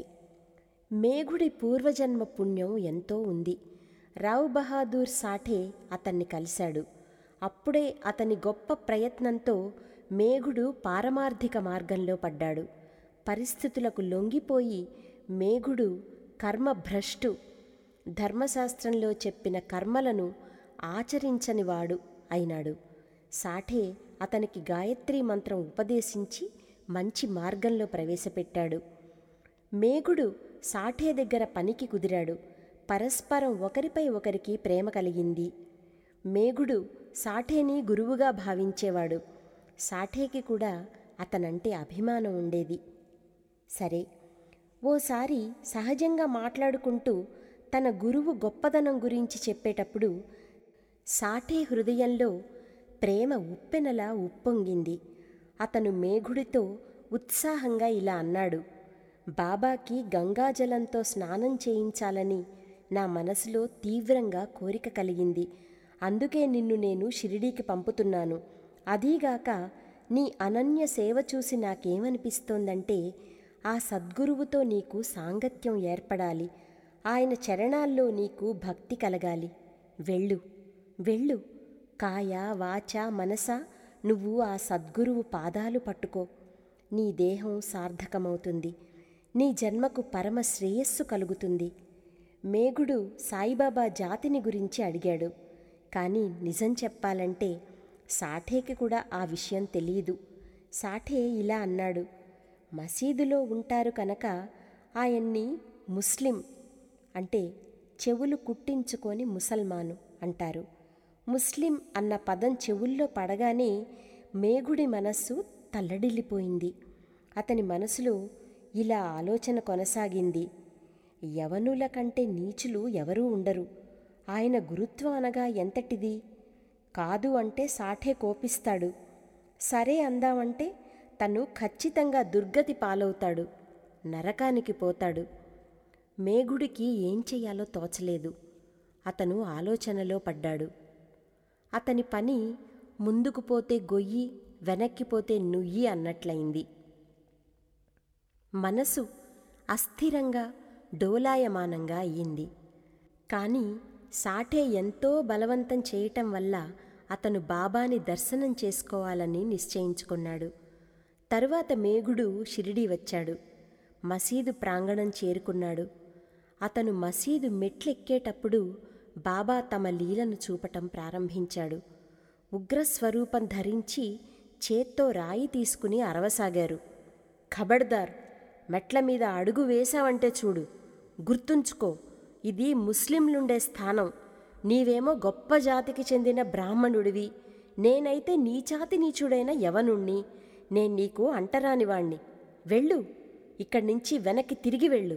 A: మేఘుడి పూర్వజన్మ పుణ్యం ఎంతో ఉంది రావు బహాదూర్ సాఠే అతన్ని కలిశాడు అప్పుడే అతని గొప్ప ప్రయత్నంతో మేఘుడు పారమార్థిక మార్గంలో పడ్డాడు పరిస్థితులకు లొంగిపోయి మేఘుడు కర్మభ్రష్టు ధర్మశాస్త్రంలో చెప్పిన కర్మలను ఆచరించనివాడు అయినాడు సాఠే అతనికి గాయత్రీ మంత్రం ఉపదేశించి మంచి మార్గంలో ప్రవేశపెట్టాడు మేఘుడు సాఠే దగ్గర పనికి కుదిరాడు పరస్పరం ఒకరిపై ఒకరికి ప్రేమ కలిగింది మేఘుడు సాఠేని గురువుగా భావించేవాడు సాఠేకి కూడా అతనంటే అభిమానం ఉండేది సరే ఓసారి సహజంగా మాట్లాడుకుంటూ తన గురువు గొప్పదనం గురించి చెప్పేటప్పుడు సాఠే హృదయంలో ప్రేమ ఉప్పెనలా ఉప్పొంగింది అతను మేఘుడితో ఉత్సాహంగా ఇలా అన్నాడు బాబాకి గంగాజలంతో స్నానం చేయించాలని నా మనసులో తీవ్రంగా కోరిక కలిగింది అందుకే నిన్ను నేను షిరిడీకి పంపుతున్నాను అదీగాక నీ అనన్య సేవ చూసి నాకేమనిపిస్తోందంటే ఆ సద్గురువుతో నీకు సాంగత్యం ఏర్పడాలి ఆయన చరణాల్లో నీకు భక్తి కలగాలి వెళ్ళు వెళ్ళు కాయ వాచ మనస నువ్వు ఆ సద్గురువు పాదాలు పట్టుకో నీ దేహం సార్థకమవుతుంది నీ జన్మకు పరమ శ్రేయస్సు కలుగుతుంది మేఘుడు సాయిబాబా జాతిని గురించి అడిగాడు కానీ నిజం చెప్పాలంటే సాఠేకి కూడా ఆ విషయం తెలియదు సాఠే ఇలా అన్నాడు మసీదులో ఉంటారు కనుక ఆయన్ని ముస్లిం అంటే చెవులు కుట్టించుకొని ముసల్మాను అంటారు ముస్లిం అన్న పదం చెవుల్లో పడగానే మేఘుడి మనస్సు తల్లడిల్లిపోయింది అతని మనసులో ఇలా ఆలోచన కొనసాగింది యవనుల కంటే నీచులు ఎవరూ ఉండరు ఆయన గురుత్వం అనగా ఎంతటిది కాదు అంటే సాఠే కోపిస్తాడు సరే అందామంటే తను ఖచ్చితంగా దుర్గతి పాలవుతాడు నరకానికి పోతాడు మేగుడికి ఏం చెయ్యాలో తోచలేదు అతను ఆలోచనలో పడ్డాడు అతని పని ముందుకు పోతే గొయ్యి వెనక్కి పోతే నుయ్యి అన్నట్లయింది మనసు అస్థిరంగా డోలాయమానంగా అయ్యింది కానీ సాఠే ఎంతో బలవంతం చేయటం వల్ల అతను బాబాని దర్శనం చేసుకోవాలని నిశ్చయించుకున్నాడు తరువాత మేగుడు షిరిడీ వచ్చాడు మసీదు ప్రాంగణం చేరుకున్నాడు అతను మసీదు మెట్లెక్కేటప్పుడు బాబా తమ లీలను చూపటం ప్రారంభించాడు ఉగ్రస్వరూపం ధరించి చేత్తో రాయి తీసుకుని అరవసాగారు ఖబర్దార్ మెట్ల మీద అడుగు వేశావంటే చూడు గుర్తుంచుకో ఇది ముస్లింలుండే స్థానం నీవేమో గొప్ప జాతికి చెందిన బ్రాహ్మణుడివి నేనైతే నీచాతి నీచుడైన యవనుణ్ణి నేను నీకు అంటరానివాణ్ణి వెళ్ళు ఇక్కడి నుంచి వెనక్కి తిరిగి వెళ్ళు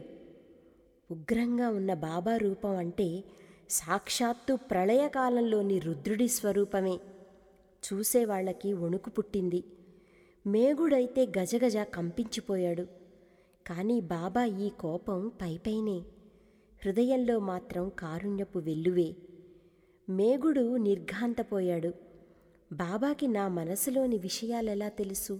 A: ఉగ్రంగా ఉన్న బాబా రూపం అంటే సాక్షాత్తు ప్రళయకాలంలోని రుద్రుడి స్వరూపమే చూసేవాళ్లకి వణుకు పుట్టింది మేగుడైతే గజగజ కంపించిపోయాడు కానీ బాబా ఈ కోపం పైపైనే హృదయంలో మాత్రం కారుణ్యపు వెల్లువే మేగుడు నిర్ఘాంతపోయాడు బాబాకి నా మనసులోని విషయాలెలా తెలుసు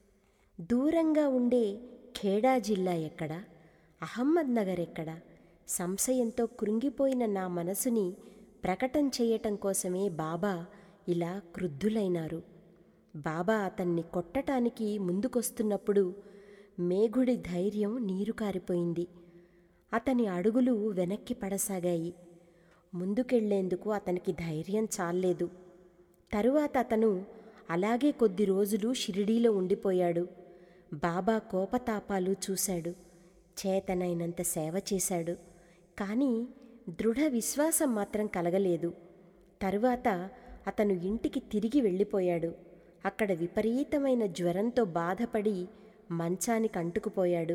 A: దూరంగా ఉండే ఖేడా జిల్లా ఎక్కడ అహమ్మద్ నగర్ ఎక్కడ సంశయంతో కృంగిపోయిన నా మనసుని ప్రకటన చేయటం కోసమే బాబా ఇలా క్రుద్ధులైనారు బాబా అతన్ని కొట్టటానికి ముందుకొస్తున్నప్పుడు మేఘుడి ధైర్యం నీరు కారిపోయింది అతని అడుగులు వెనక్కి పడసాగాయి ముందుకెళ్లేందుకు అతనికి ధైర్యం చాల్లేదు తరువాత అతను అలాగే కొద్ది రోజులు షిరిడీలో ఉండిపోయాడు బాబా కోపతాపాలు చూశాడు చేతనైనంత సేవ చేశాడు కానీ దృఢ విశ్వాసం మాత్రం కలగలేదు తరువాత అతను ఇంటికి తిరిగి వెళ్ళిపోయాడు అక్కడ విపరీతమైన జ్వరంతో బాధపడి మంచానికి అంటుకుపోయాడు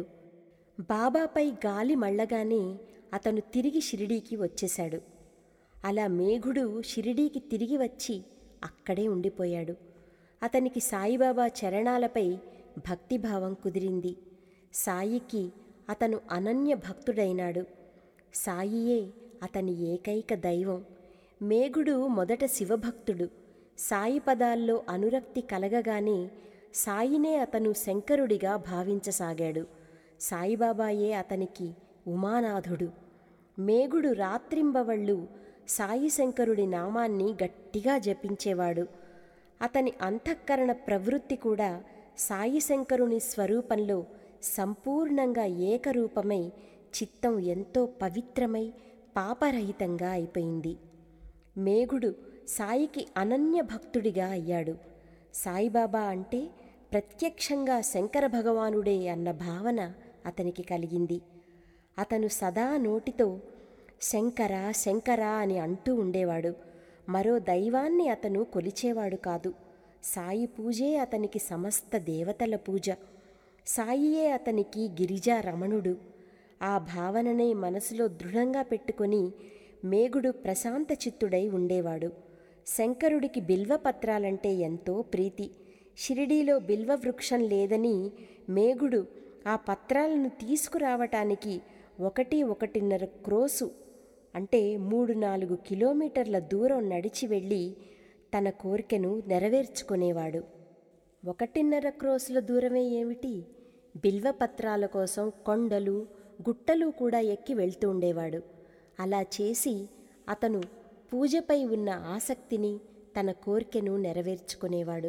A: బాబాపై గాలి మళ్ళగానే అతను తిరిగి షిరిడీకి వచ్చేశాడు అలా మేఘుడు షిరిడీకి తిరిగి వచ్చి అక్కడే ఉండిపోయాడు అతనికి సాయిబాబా చరణాలపై భక్తిభావం కుదిరింది సాయికి అతను అనన్య భక్తుడైనాడు సాయియే అతని ఏకైక దైవం మేఘుడు మొదట శివభక్తుడు సాయి పదాల్లో అనురక్తి కలగగానే సాయినే అతను శంకరుడిగా భావించసాగాడు సాయిబాబాయే అతనికి ఉమానాథుడు మేఘుడు రాత్రింబవళ్ళు సాయి శంకరుడి నామాన్ని గట్టిగా జపించేవాడు అతని అంతఃకరణ ప్రవృత్తి కూడా సాయి శంకరుని స్వరూపంలో సంపూర్ణంగా ఏకరూపమై చిత్తం ఎంతో పవిత్రమై పాపరహితంగా అయిపోయింది మేఘుడు సాయికి అనన్య భక్తుడిగా అయ్యాడు సాయిబాబా అంటే ప్రత్యక్షంగా శంకర భగవానుడే అన్న భావన అతనికి కలిగింది అతను సదా నోటితో శంకర శంకర అని అంటూ ఉండేవాడు మరో దైవాన్ని అతను కొలిచేవాడు కాదు సాయి పూజే అతనికి సమస్త దేవతల పూజ సాయియే అతనికి గిరిజా రమణుడు ఆ భావననే మనసులో దృఢంగా పెట్టుకొని మేగుడు ప్రశాంత చిత్తుడై ఉండేవాడు శంకరుడికి బిల్వపత్రాలంటే ఎంతో ప్రీతి షిరిడీలో బిల్వ వృక్షం లేదని మేగుడు ఆ పత్రాలను తీసుకురావటానికి ఒకటి ఒకటిన్నర క్రోసు అంటే మూడు నాలుగు కిలోమీటర్ల దూరం నడిచి వెళ్ళి తన కోరికను నెరవేర్చుకునేవాడు ఒకటిన్నర క్రోసుల దూరమే ఏమిటి బిల్వపత్రాల కోసం కొండలు గుట్టలు కూడా ఎక్కి వెళ్తూ ఉండేవాడు అలా చేసి అతను పూజపై ఉన్న ఆసక్తిని తన కోరికను నెరవేర్చుకునేవాడు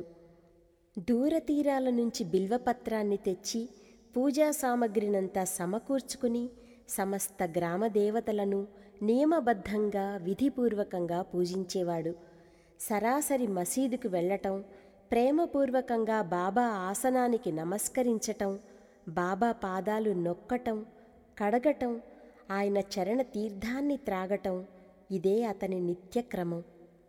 A: దూరతీరాల నుంచి బిల్వపత్రాన్ని తెచ్చి పూజా సామగ్రినంతా సమకూర్చుకుని సమస్త గ్రామ దేవతలను నియమబద్ధంగా విధిపూర్వకంగా పూజించేవాడు సరాసరి మసీదుకు వెళ్ళటం ప్రేమపూర్వకంగా బాబా ఆసనానికి నమస్కరించటం బాబా పాదాలు నొక్కటం కడగటం ఆయన చరణ తీర్థాన్ని త్రాగటం ఇదే అతని నిత్యక్రమం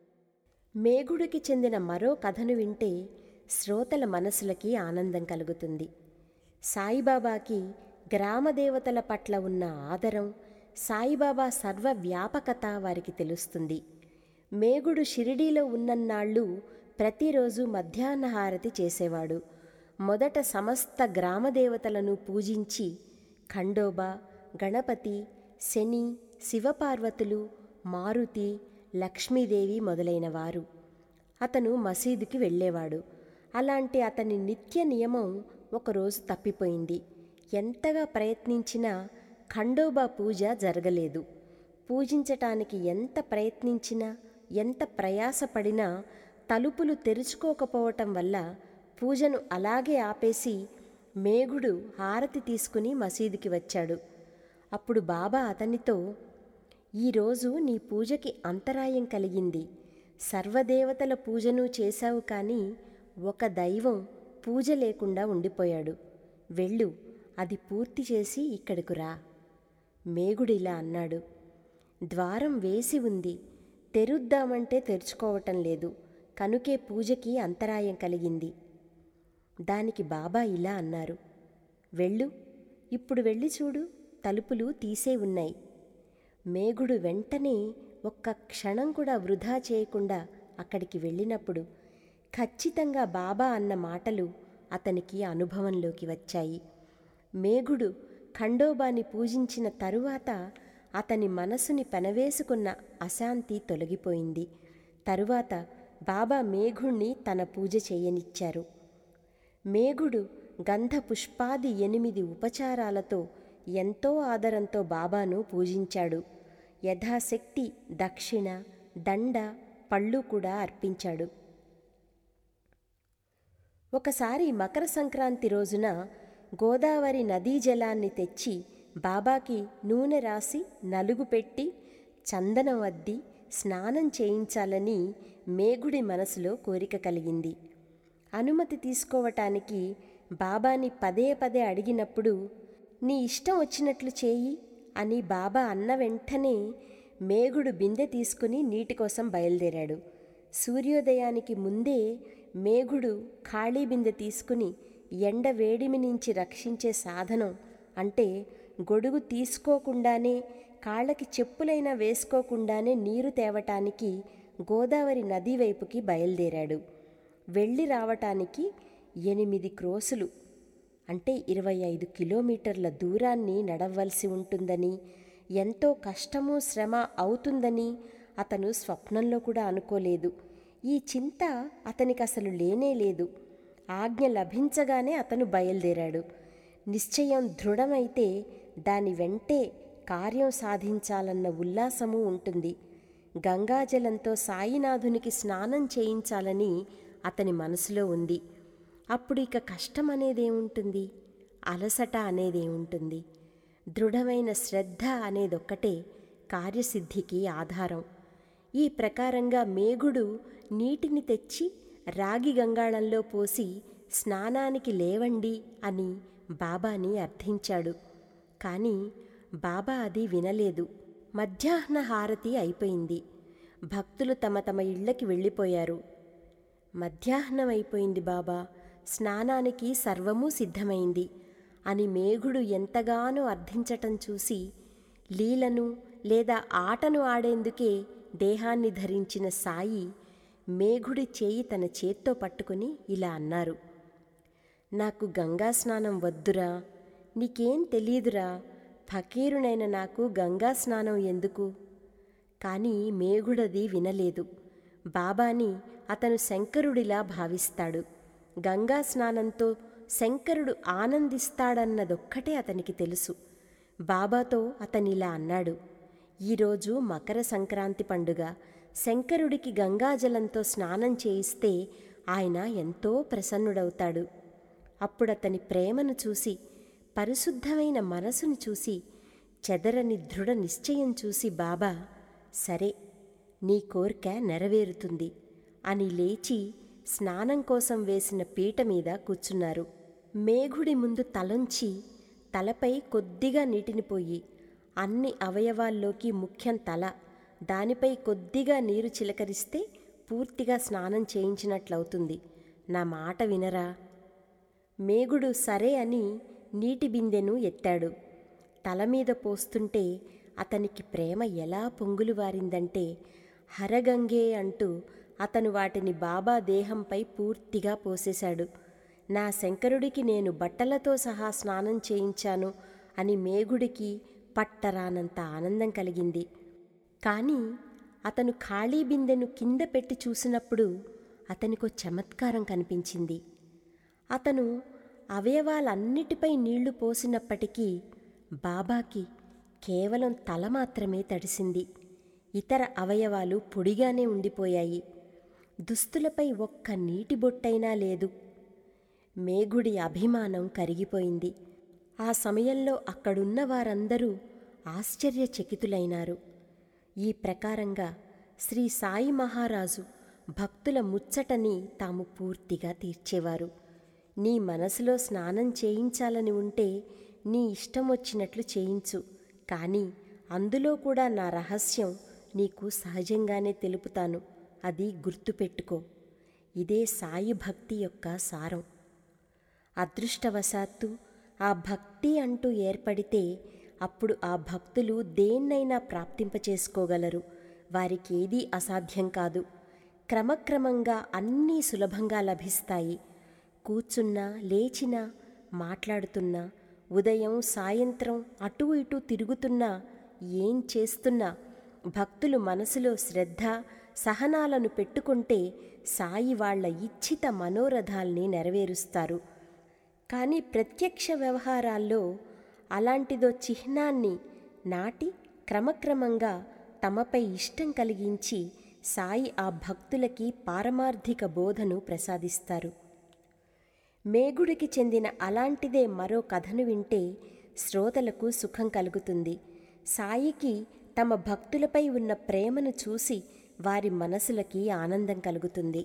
A: మేఘుడికి చెందిన మరో కథను వింటే శ్రోతల మనసులకి ఆనందం కలుగుతుంది సాయిబాబాకి గ్రామదేవతల పట్ల ఉన్న ఆదరం సాయిబాబా సర్వవ్యాపకత వారికి తెలుస్తుంది మేగుడు షిరిడీలో ఉన్నన్నాళ్ళు ప్రతిరోజు మధ్యాహ్న హారతి చేసేవాడు మొదట సమస్త గ్రామదేవతలను పూజించి ఖండోబా గణపతి శని శివపార్వతులు మారుతి లక్ష్మీదేవి మొదలైనవారు అతను మసీదుకి వెళ్ళేవాడు అలాంటి అతని నిత్య నియమం ఒకరోజు తప్పిపోయింది ఎంతగా ప్రయత్నించినా ఖండోబా పూజ జరగలేదు పూజించటానికి ఎంత ప్రయత్నించినా ఎంత ప్రయాసపడినా తలుపులు తెరుచుకోకపోవటం వల్ల పూజను అలాగే ఆపేసి మేగుడు హారతి తీసుకుని మసీదుకి వచ్చాడు అప్పుడు బాబా అతనితో ఈరోజు నీ పూజకి అంతరాయం కలిగింది సర్వదేవతల పూజను చేశావు కానీ ఒక దైవం పూజ లేకుండా ఉండిపోయాడు వెళ్ళు అది పూర్తి చేసి ఇక్కడకు రా మేగుడిలా అన్నాడు ద్వారం వేసి ఉంది తెరుద్దామంటే తెరుచుకోవటం లేదు కనుకే పూజకి అంతరాయం కలిగింది దానికి బాబా ఇలా అన్నారు వెళ్ళు ఇప్పుడు వెళ్ళి చూడు తలుపులు తీసే ఉన్నాయి మేగుడు వెంటనే ఒక్క క్షణం కూడా వృధా చేయకుండా అక్కడికి వెళ్ళినప్పుడు ఖచ్చితంగా బాబా అన్న మాటలు అతనికి అనుభవంలోకి వచ్చాయి మేఘుడు ఖండోబాని పూజించిన తరువాత అతని మనసుని పెనవేసుకున్న అశాంతి తొలగిపోయింది తరువాత బాబా మేఘుణ్ణి తన పూజ చేయనిచ్చారు మేఘుడు గంధ పుష్పాది ఎనిమిది ఉపచారాలతో ఎంతో ఆదరంతో బాబాను పూజించాడు యథాశక్తి దక్షిణ దండ పళ్ళు కూడా అర్పించాడు ఒకసారి మకర సంక్రాంతి రోజున గోదావరి నదీ జలాన్ని తెచ్చి బాబాకి నూనె రాసి నలుగు పెట్టి చందనం అద్ది స్నానం చేయించాలని మేగుడి మనసులో కోరిక కలిగింది అనుమతి తీసుకోవటానికి బాబాని పదే పదే అడిగినప్పుడు నీ ఇష్టం వచ్చినట్లు చేయి అని బాబా అన్న వెంటనే మేగుడు బిందె తీసుకుని నీటి కోసం బయలుదేరాడు సూర్యోదయానికి ముందే మేఘుడు ఖాళీ బిందె తీసుకుని ఎండ వేడిమి నుంచి రక్షించే సాధనం అంటే గొడుగు తీసుకోకుండానే కాళ్ళకి చెప్పులైనా వేసుకోకుండానే నీరు తేవటానికి గోదావరి నది వైపుకి బయలుదేరాడు వెళ్ళి రావటానికి ఎనిమిది క్రోసులు అంటే ఇరవై ఐదు కిలోమీటర్ల దూరాన్ని నడవలసి ఉంటుందని ఎంతో కష్టము శ్రమ అవుతుందని అతను స్వప్నంలో కూడా అనుకోలేదు ఈ చింత అతనికి అసలు లేనే లేదు ఆజ్ఞ లభించగానే అతను బయలుదేరాడు నిశ్చయం దృఢమైతే దాని వెంటే కార్యం సాధించాలన్న ఉల్లాసము ఉంటుంది గంగాజలంతో సాయినాథునికి స్నానం చేయించాలని అతని మనసులో ఉంది అప్పుడు ఇక కష్టం అనేదేముంటుంది అలసట అనేదేముంటుంది దృఢమైన శ్రద్ధ అనేదొక్కటే కార్యసిద్ధికి ఆధారం ఈ ప్రకారంగా మేఘుడు నీటిని తెచ్చి రాగి గంగాళంలో పోసి స్నానానికి లేవండి అని బాబాని అర్థించాడు కానీ బాబా అది వినలేదు మధ్యాహ్న హారతి అయిపోయింది భక్తులు తమ తమ ఇళ్ళకి వెళ్ళిపోయారు మధ్యాహ్నం అయిపోయింది బాబా స్నానానికి సర్వము సిద్ధమైంది అని మేఘుడు ఎంతగానో అర్థించటం చూసి లీలను లేదా ఆటను ఆడేందుకే దేహాన్ని ధరించిన సాయి మేఘుడి చేయి తన చేత్తో పట్టుకుని ఇలా అన్నారు నాకు గంగా స్నానం వద్దురా నీకేం తెలీదురా ఫకీరునైన నాకు గంగా స్నానం ఎందుకు కానీ మేఘుడది వినలేదు బాబాని అతను శంకరుడిలా భావిస్తాడు గంగా స్నానంతో శంకరుడు ఆనందిస్తాడన్నదొక్కటే అతనికి తెలుసు బాబాతో అతనిలా అన్నాడు ఈరోజు మకర సంక్రాంతి పండుగ శంకరుడికి గంగాజలంతో స్నానం చేయిస్తే ఆయన ఎంతో ప్రసన్నుడవుతాడు అప్పుడతని ప్రేమను చూసి పరిశుద్ధమైన మనసును చూసి చెదరని దృఢ నిశ్చయం చూసి బాబా సరే నీ కోరిక నెరవేరుతుంది అని లేచి స్నానం కోసం వేసిన పీట మీద కూర్చున్నారు మేఘుడి ముందు తలంచి తలపై కొద్దిగా నీటిని పోయి అన్ని అవయవాల్లోకి ముఖ్యం తల దానిపై కొద్దిగా నీరు చిలకరిస్తే పూర్తిగా స్నానం చేయించినట్లవుతుంది నా మాట వినరా మేగుడు సరే అని నీటి బిందెను ఎత్తాడు తల మీద పోస్తుంటే అతనికి ప్రేమ ఎలా పొంగులు వారిందంటే హరగంగే అంటూ అతను వాటిని బాబా దేహంపై పూర్తిగా పోసేశాడు నా శంకరుడికి నేను బట్టలతో సహా స్నానం చేయించాను అని మేఘుడికి పట్టరానంత ఆనందం కలిగింది కానీ అతను ఖాళీ బిందెను కింద పెట్టి చూసినప్పుడు అతనికో చమత్కారం కనిపించింది అతను అవయవాలన్నిటిపై నీళ్లు పోసినప్పటికీ బాబాకి కేవలం తల మాత్రమే తడిసింది ఇతర అవయవాలు పొడిగానే ఉండిపోయాయి దుస్తులపై ఒక్క నీటి బొట్టైనా లేదు మేఘుడి అభిమానం కరిగిపోయింది ఆ సమయంలో అక్కడున్న వారందరూ ఆశ్చర్యచకితులైనారు ఈ ప్రకారంగా శ్రీ సాయి మహారాజు భక్తుల ముచ్చటని తాము పూర్తిగా తీర్చేవారు నీ మనసులో స్నానం చేయించాలని ఉంటే నీ ఇష్టం వచ్చినట్లు చేయించు కానీ అందులో కూడా నా రహస్యం నీకు సహజంగానే తెలుపుతాను అది గుర్తుపెట్టుకో ఇదే సాయి భక్తి యొక్క సారం అదృష్టవశాత్తు ఆ భక్తి అంటూ ఏర్పడితే అప్పుడు ఆ భక్తులు దేన్నైనా ప్రాప్తింపచేసుకోగలరు వారికి ఏదీ అసాధ్యం కాదు క్రమక్రమంగా అన్నీ సులభంగా లభిస్తాయి కూర్చున్నా లేచినా మాట్లాడుతున్నా ఉదయం సాయంత్రం అటూ ఇటూ తిరుగుతున్నా ఏం చేస్తున్నా భక్తులు మనసులో శ్రద్ధ సహనాలను పెట్టుకుంటే సాయి వాళ్ల ఇచ్ఛిత మనోరథాల్ని నెరవేరుస్తారు కానీ ప్రత్యక్ష వ్యవహారాల్లో అలాంటిదో చిహ్నాన్ని నాటి క్రమక్రమంగా తమపై ఇష్టం కలిగించి సాయి ఆ భక్తులకి పారమార్థిక బోధను ప్రసాదిస్తారు మేగుడికి చెందిన అలాంటిదే మరో కథను వింటే శ్రోతలకు సుఖం కలుగుతుంది సాయికి తమ భక్తులపై ఉన్న ప్రేమను చూసి వారి మనసులకి ఆనందం కలుగుతుంది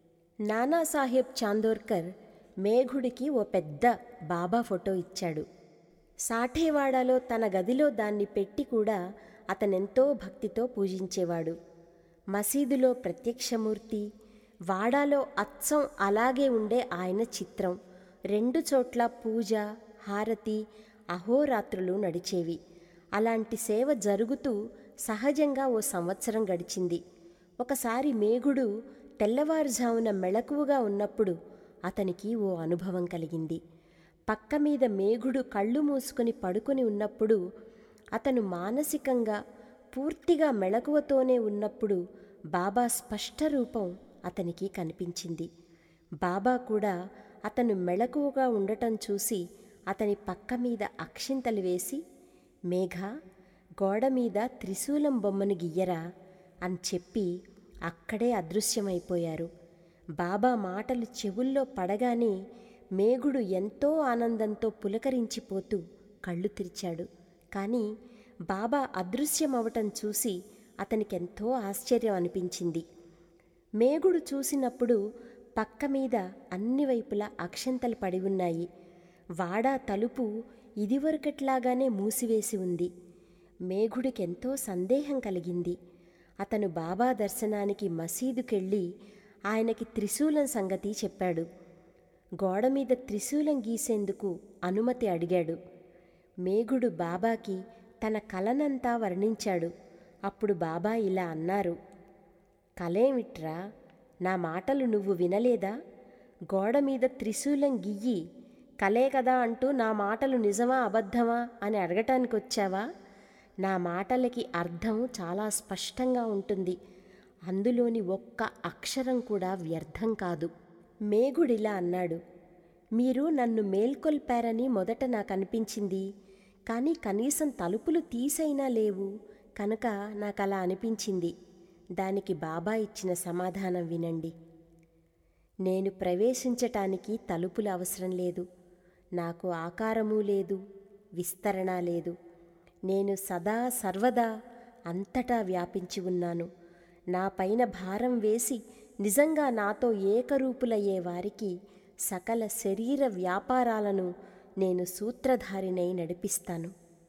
A: నానాసాహెబ్ చాందోర్కర్ మేఘుడికి ఓ పెద్ద బాబా ఫోటో ఇచ్చాడు సాఠేవాడలో తన గదిలో దాన్ని పెట్టి కూడా అతనెంతో భక్తితో పూజించేవాడు మసీదులో ప్రత్యక్షమూర్తి వాడాలో అచ్చం అలాగే ఉండే ఆయన చిత్రం రెండు చోట్ల పూజ హారతి అహోరాత్రులు నడిచేవి అలాంటి సేవ జరుగుతూ సహజంగా ఓ సంవత్సరం గడిచింది ఒకసారి మేఘుడు తెల్లవారుజామున మెళకువగా ఉన్నప్పుడు అతనికి ఓ అనుభవం కలిగింది పక్క మీద మేఘుడు కళ్ళు మూసుకొని పడుకొని ఉన్నప్పుడు అతను మానసికంగా పూర్తిగా మెళకువతోనే ఉన్నప్పుడు బాబా స్పష్ట రూపం అతనికి కనిపించింది బాబా కూడా అతను మెళకువగా ఉండటం చూసి అతని పక్క మీద అక్షింతలు వేసి మేఘ గోడ మీద త్రిశూలం బొమ్మను గీయరా అని చెప్పి అక్కడే అదృశ్యమైపోయారు బాబా మాటలు చెవుల్లో పడగానే మేఘుడు ఎంతో ఆనందంతో పులకరించిపోతూ కళ్ళు తెరిచాడు కానీ బాబా అదృశ్యమవటం చూసి అతనికెంతో ఆశ్చర్యం అనిపించింది మేఘుడు చూసినప్పుడు పక్క మీద అన్ని వైపులా అక్షంతలు పడి ఉన్నాయి వాడా తలుపు ఇదివరకట్లాగానే మూసివేసి ఉంది మేఘుడికెంతో సందేహం కలిగింది అతను బాబా దర్శనానికి మసీదుకెళ్ళి ఆయనకి త్రిశూలం సంగతి చెప్పాడు గోడ మీద త్రిశూలం గీసేందుకు అనుమతి అడిగాడు మేఘుడు బాబాకి తన కలనంతా వర్ణించాడు అప్పుడు బాబా ఇలా అన్నారు కలేమిట్రా నా మాటలు నువ్వు వినలేదా గోడ మీద త్రిశూలం గియ్యి కలే కదా అంటూ నా మాటలు నిజమా అబద్ధమా అని అడగటానికి వచ్చావా నా మాటలకి అర్థం చాలా స్పష్టంగా ఉంటుంది అందులోని ఒక్క అక్షరం కూడా వ్యర్థం కాదు మేఘుడిలా అన్నాడు మీరు నన్ను మేల్కొల్పారని మొదట నాకు అనిపించింది కానీ కనీసం తలుపులు తీసైనా లేవు కనుక నాకు అలా అనిపించింది దానికి బాబా ఇచ్చిన సమాధానం వినండి నేను ప్రవేశించటానికి తలుపులు అవసరం లేదు నాకు ఆకారము లేదు విస్తరణ లేదు నేను సదా సర్వదా అంతటా వ్యాపించి ఉన్నాను నా పైన భారం వేసి నిజంగా నాతో ఏకరూపులయ్యే వారికి సకల శరీర వ్యాపారాలను నేను సూత్రధారినై నడిపిస్తాను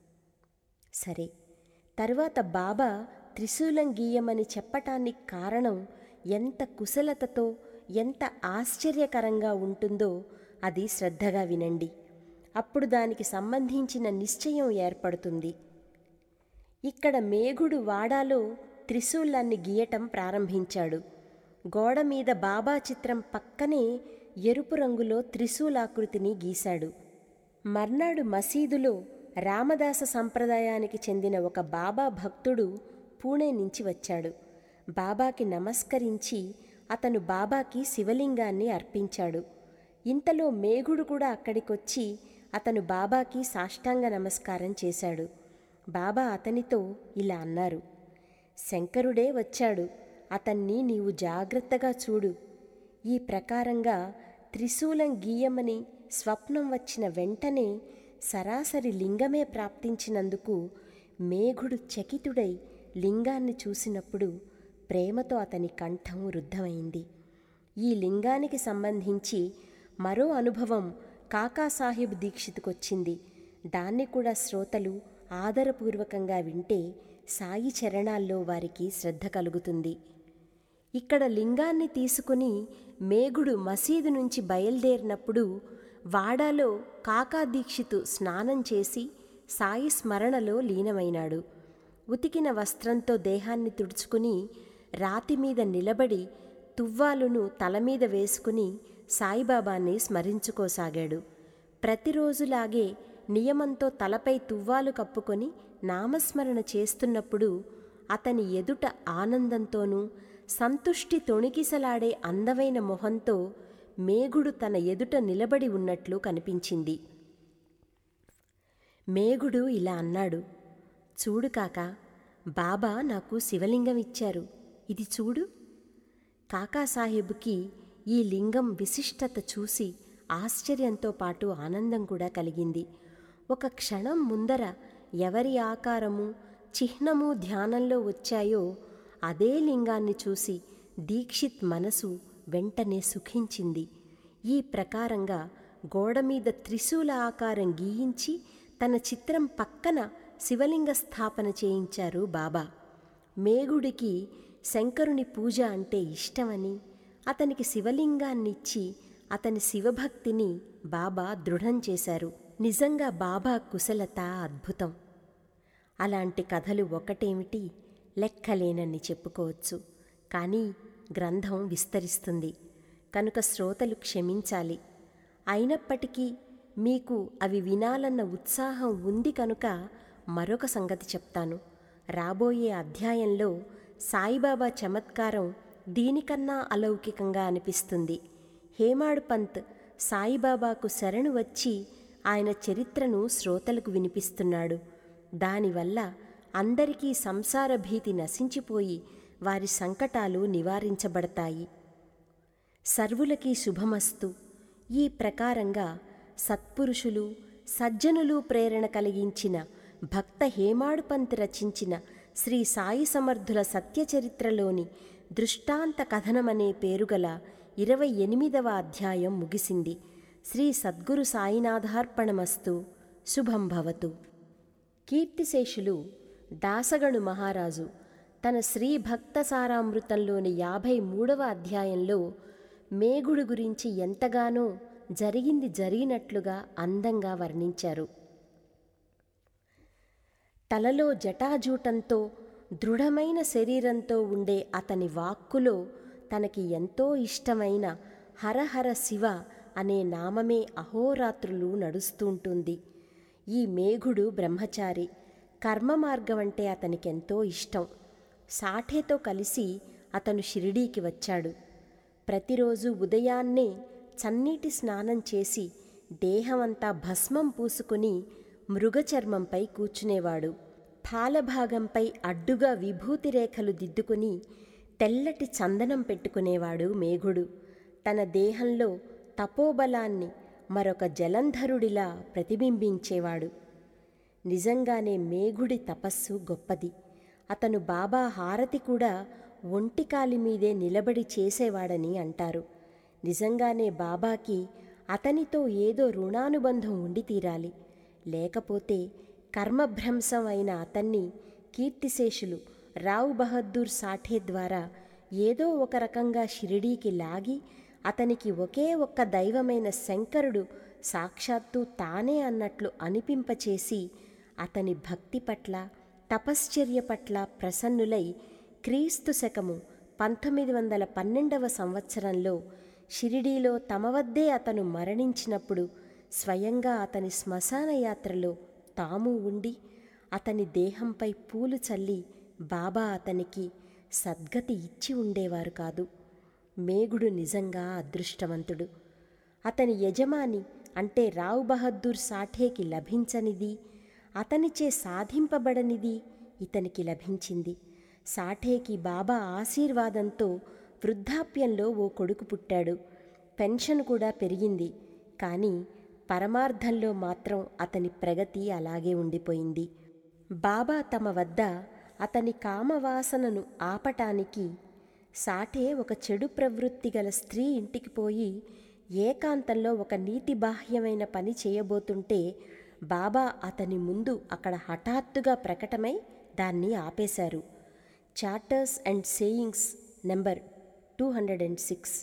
A: సరే తరువాత బాబా త్రిశూలం గీయమని చెప్పటానికి కారణం ఎంత కుశలతతో ఎంత ఆశ్చర్యకరంగా ఉంటుందో అది శ్రద్ధగా వినండి అప్పుడు దానికి సంబంధించిన నిశ్చయం ఏర్పడుతుంది ఇక్కడ మేఘుడు వాడాలో త్రిశూలాన్ని గీయటం ప్రారంభించాడు గోడ మీద బాబా చిత్రం పక్కనే ఎరుపు రంగులో త్రిశూలాకృతిని గీశాడు మర్నాడు మసీదులో రామదాస సంప్రదాయానికి చెందిన ఒక బాబా భక్తుడు పూణే నుంచి వచ్చాడు బాబాకి నమస్కరించి అతను బాబాకి శివలింగాన్ని అర్పించాడు ఇంతలో మేఘుడు కూడా అక్కడికొచ్చి అతను బాబాకి సాష్టాంగ నమస్కారం చేశాడు బాబా అతనితో ఇలా అన్నారు శంకరుడే వచ్చాడు అతన్ని నీవు జాగ్రత్తగా చూడు ఈ ప్రకారంగా త్రిశూలం గీయమని స్వప్నం వచ్చిన వెంటనే సరాసరి లింగమే ప్రాప్తించినందుకు మేఘుడు చకితుడై లింగాన్ని చూసినప్పుడు ప్రేమతో అతని కంఠం రుద్ధమైంది ఈ లింగానికి సంబంధించి మరో అనుభవం కాకాసాహెబ్ దీక్షితుకొచ్చింది దాన్ని కూడా శ్రోతలు ఆదరపూర్వకంగా వింటే సాయి చరణాల్లో వారికి శ్రద్ధ కలుగుతుంది ఇక్కడ లింగాన్ని తీసుకుని మేఘుడు మసీదు నుంచి బయలుదేరినప్పుడు వాడాలో కాకా దీక్షితు స్నానం చేసి సాయి స్మరణలో లీనమైనాడు ఉతికిన వస్త్రంతో దేహాన్ని తుడుచుకుని రాతి మీద నిలబడి తువ్వాలును తల మీద వేసుకుని సాయిబాబాని స్మరించుకోసాగాడు ప్రతిరోజులాగే నియమంతో తలపై తువ్వాలు కప్పుకొని నామస్మరణ చేస్తున్నప్పుడు అతని ఎదుట ఆనందంతోనూ సంతుష్టి తొణికిసలాడే అందమైన మొహంతో మేఘుడు తన ఎదుట నిలబడి ఉన్నట్లు కనిపించింది మేఘుడు ఇలా అన్నాడు చూడు కాక బాబా నాకు శివలింగం ఇచ్చారు ఇది చూడు కాకాసాహెబ్కి ఈ లింగం విశిష్టత చూసి ఆశ్చర్యంతో పాటు ఆనందం కూడా కలిగింది ఒక క్షణం ముందర ఎవరి ఆకారము చిహ్నము ధ్యానంలో వచ్చాయో అదే లింగాన్ని చూసి దీక్షిత్ మనసు వెంటనే సుఖించింది ఈ ప్రకారంగా గోడ మీద త్రిశూల ఆకారం గీయించి తన చిత్రం పక్కన శివలింగ స్థాపన చేయించారు బాబా మేఘుడికి శంకరుని పూజ అంటే ఇష్టమని అతనికి శివలింగాన్నిచ్చి అతని శివభక్తిని బాబా దృఢం చేశారు నిజంగా బాబా కుశలత అద్భుతం అలాంటి కథలు ఒకటేమిటి లెక్కలేనన్ని చెప్పుకోవచ్చు కానీ గ్రంథం విస్తరిస్తుంది కనుక శ్రోతలు క్షమించాలి అయినప్పటికీ మీకు అవి వినాలన్న ఉత్సాహం ఉంది కనుక మరొక సంగతి చెప్తాను రాబోయే అధ్యాయంలో సాయిబాబా చమత్కారం దీనికన్నా అలౌకికంగా అనిపిస్తుంది హేమాడ్ పంత్ సాయిబాబాకు శరణు వచ్చి ఆయన చరిత్రను శ్రోతలకు వినిపిస్తున్నాడు దానివల్ల అందరికీ సంసార భీతి నశించిపోయి వారి సంకటాలు నివారించబడతాయి సర్వులకి శుభమస్తు ఈ ప్రకారంగా సత్పురుషులు సజ్జనులు ప్రేరణ కలిగించిన భక్త హేమాడుపంత్ రచించిన శ్రీ సాయి సమర్థుల సత్యచరిత్రలోని దృష్టాంత కథనమనే పేరుగల ఇరవై ఎనిమిదవ అధ్యాయం ముగిసింది శ్రీ సద్గురు సాయినాథార్పణమస్తు శుభం భవతు కీర్తిశేషులు దాసగణు మహారాజు తన శ్రీ భక్త సారామృతంలోని యాభై మూడవ అధ్యాయంలో మేఘుడు గురించి ఎంతగానో జరిగింది జరిగినట్లుగా అందంగా వర్ణించారు తలలో జటాజూటంతో దృఢమైన శరీరంతో ఉండే అతని వాక్కులో తనకి ఎంతో ఇష్టమైన హరహర శివ అనే నామమే అహోరాత్రులు నడుస్తుంటుంది ఈ మేఘుడు బ్రహ్మచారి కర్మ మార్గం అంటే అతనికెంతో ఇష్టం సాఠేతో కలిసి అతను షిరిడీకి వచ్చాడు ప్రతిరోజు ఉదయాన్నే చన్నీటి స్నానం చేసి దేహమంతా భస్మం పూసుకుని మృగచర్మంపై కూర్చునేవాడు పాలభాగంపై అడ్డుగా విభూతి రేఖలు దిద్దుకుని తెల్లటి చందనం పెట్టుకునేవాడు మేఘుడు తన దేహంలో తపోబలాన్ని మరొక జలంధరుడిలా ప్రతిబింబించేవాడు నిజంగానే మేఘుడి తపస్సు గొప్పది అతను బాబా హారతి కూడా ఒంటికాలి మీదే నిలబడి చేసేవాడని అంటారు నిజంగానే బాబాకి అతనితో ఏదో రుణానుబంధం ఉండి తీరాలి లేకపోతే కర్మభ్రంశం అయిన అతన్ని కీర్తిశేషులు రావు బహద్దూర్ సాఠే ద్వారా ఏదో ఒక రకంగా షిరిడీకి లాగి అతనికి ఒకే ఒక్క దైవమైన శంకరుడు సాక్షాత్తు తానే అన్నట్లు అనిపింపచేసి అతని భక్తి పట్ల తపశ్చర్య పట్ల ప్రసన్నులై క్రీస్తు శకము పంతొమ్మిది వందల పన్నెండవ సంవత్సరంలో షిరిడీలో తమ వద్దే అతను మరణించినప్పుడు స్వయంగా అతని శ్మశాన యాత్రలో తాము ఉండి అతని దేహంపై పూలు చల్లి బాబా అతనికి సద్గతి ఇచ్చి ఉండేవారు కాదు మేగుడు నిజంగా అదృష్టవంతుడు అతని యజమాని అంటే రావు బహద్దూర్ సాఠేకి లభించనిది అతనిచే సాధింపబడనిది ఇతనికి లభించింది సాఠేకి బాబా ఆశీర్వాదంతో వృద్ధాప్యంలో ఓ కొడుకు పుట్టాడు పెన్షన్ కూడా పెరిగింది కానీ పరమార్థంలో మాత్రం అతని ప్రగతి అలాగే ఉండిపోయింది బాబా తమ వద్ద అతని కామవాసనను ఆపటానికి సాఠే ఒక చెడు ప్రవృత్తి గల స్త్రీ ఇంటికి పోయి ఏకాంతంలో ఒక నీతి బాహ్యమైన పని చేయబోతుంటే బాబా అతని ముందు అక్కడ హఠాత్తుగా ప్రకటమై దాన్ని ఆపేశారు charters and savings number two hundred and six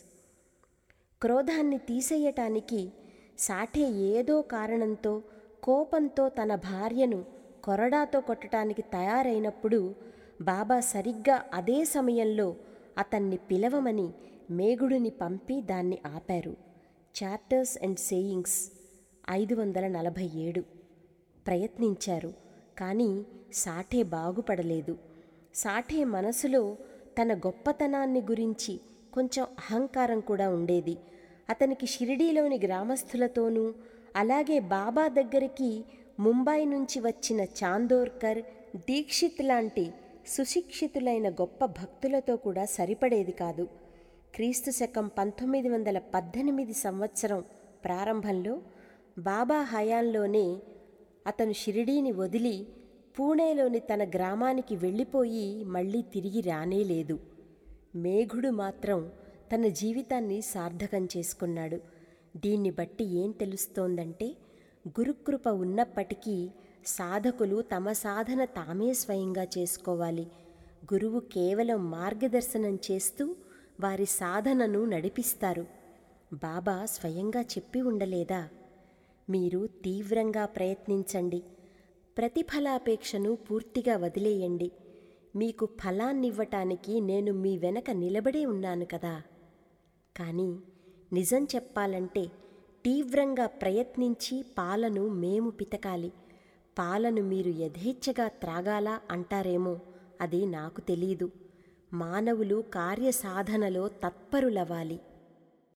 A: క్రోధాన్ని తీసేయటానికి సాఠే ఏదో కారణంతో కోపంతో తన భార్యను కొరడాతో కొట్టడానికి తయారైనప్పుడు బాబా సరిగ్గా అదే సమయంలో అతన్ని పిలవమని మేగుడిని పంపి దాన్ని ఆపారు చార్టర్స్ అండ్ సేయింగ్స్ ఐదు వందల నలభై ఏడు ప్రయత్నించారు కానీ సాఠే బాగుపడలేదు సాఠే మనసులో తన గొప్పతనాన్ని గురించి కొంచెం అహంకారం కూడా ఉండేది అతనికి షిరిడీలోని గ్రామస్తులతోనూ అలాగే బాబా దగ్గరికి ముంబై నుంచి వచ్చిన చాందోర్కర్ దీక్షిత్ లాంటి సుశిక్షితులైన గొప్ప భక్తులతో కూడా సరిపడేది కాదు క్రీస్తు శకం పంతొమ్మిది వందల పద్దెనిమిది సంవత్సరం ప్రారంభంలో బాబా హయాంలోనే అతను షిరిడీని వదిలి పూణేలోని తన గ్రామానికి వెళ్ళిపోయి మళ్ళీ తిరిగి రానేలేదు మేఘుడు మాత్రం తన జీవితాన్ని సార్థకం చేసుకున్నాడు దీన్ని బట్టి ఏం తెలుస్తోందంటే గురుకృప ఉన్నప్పటికీ సాధకులు తమ సాధన తామే స్వయంగా చేసుకోవాలి గురువు కేవలం మార్గదర్శనం చేస్తూ వారి సాధనను నడిపిస్తారు బాబా స్వయంగా చెప్పి ఉండలేదా మీరు తీవ్రంగా ప్రయత్నించండి ప్రతిఫలాపేక్షను పూర్తిగా వదిలేయండి మీకు ఫలాన్నివ్వటానికి నేను మీ వెనక నిలబడే ఉన్నాను కదా కానీ నిజం చెప్పాలంటే తీవ్రంగా ప్రయత్నించి పాలను మేము పితకాలి పాలను మీరు యథేచ్ఛగా త్రాగాలా అంటారేమో అది నాకు తెలీదు మానవులు కార్యసాధనలో తత్పరులవ్వాలి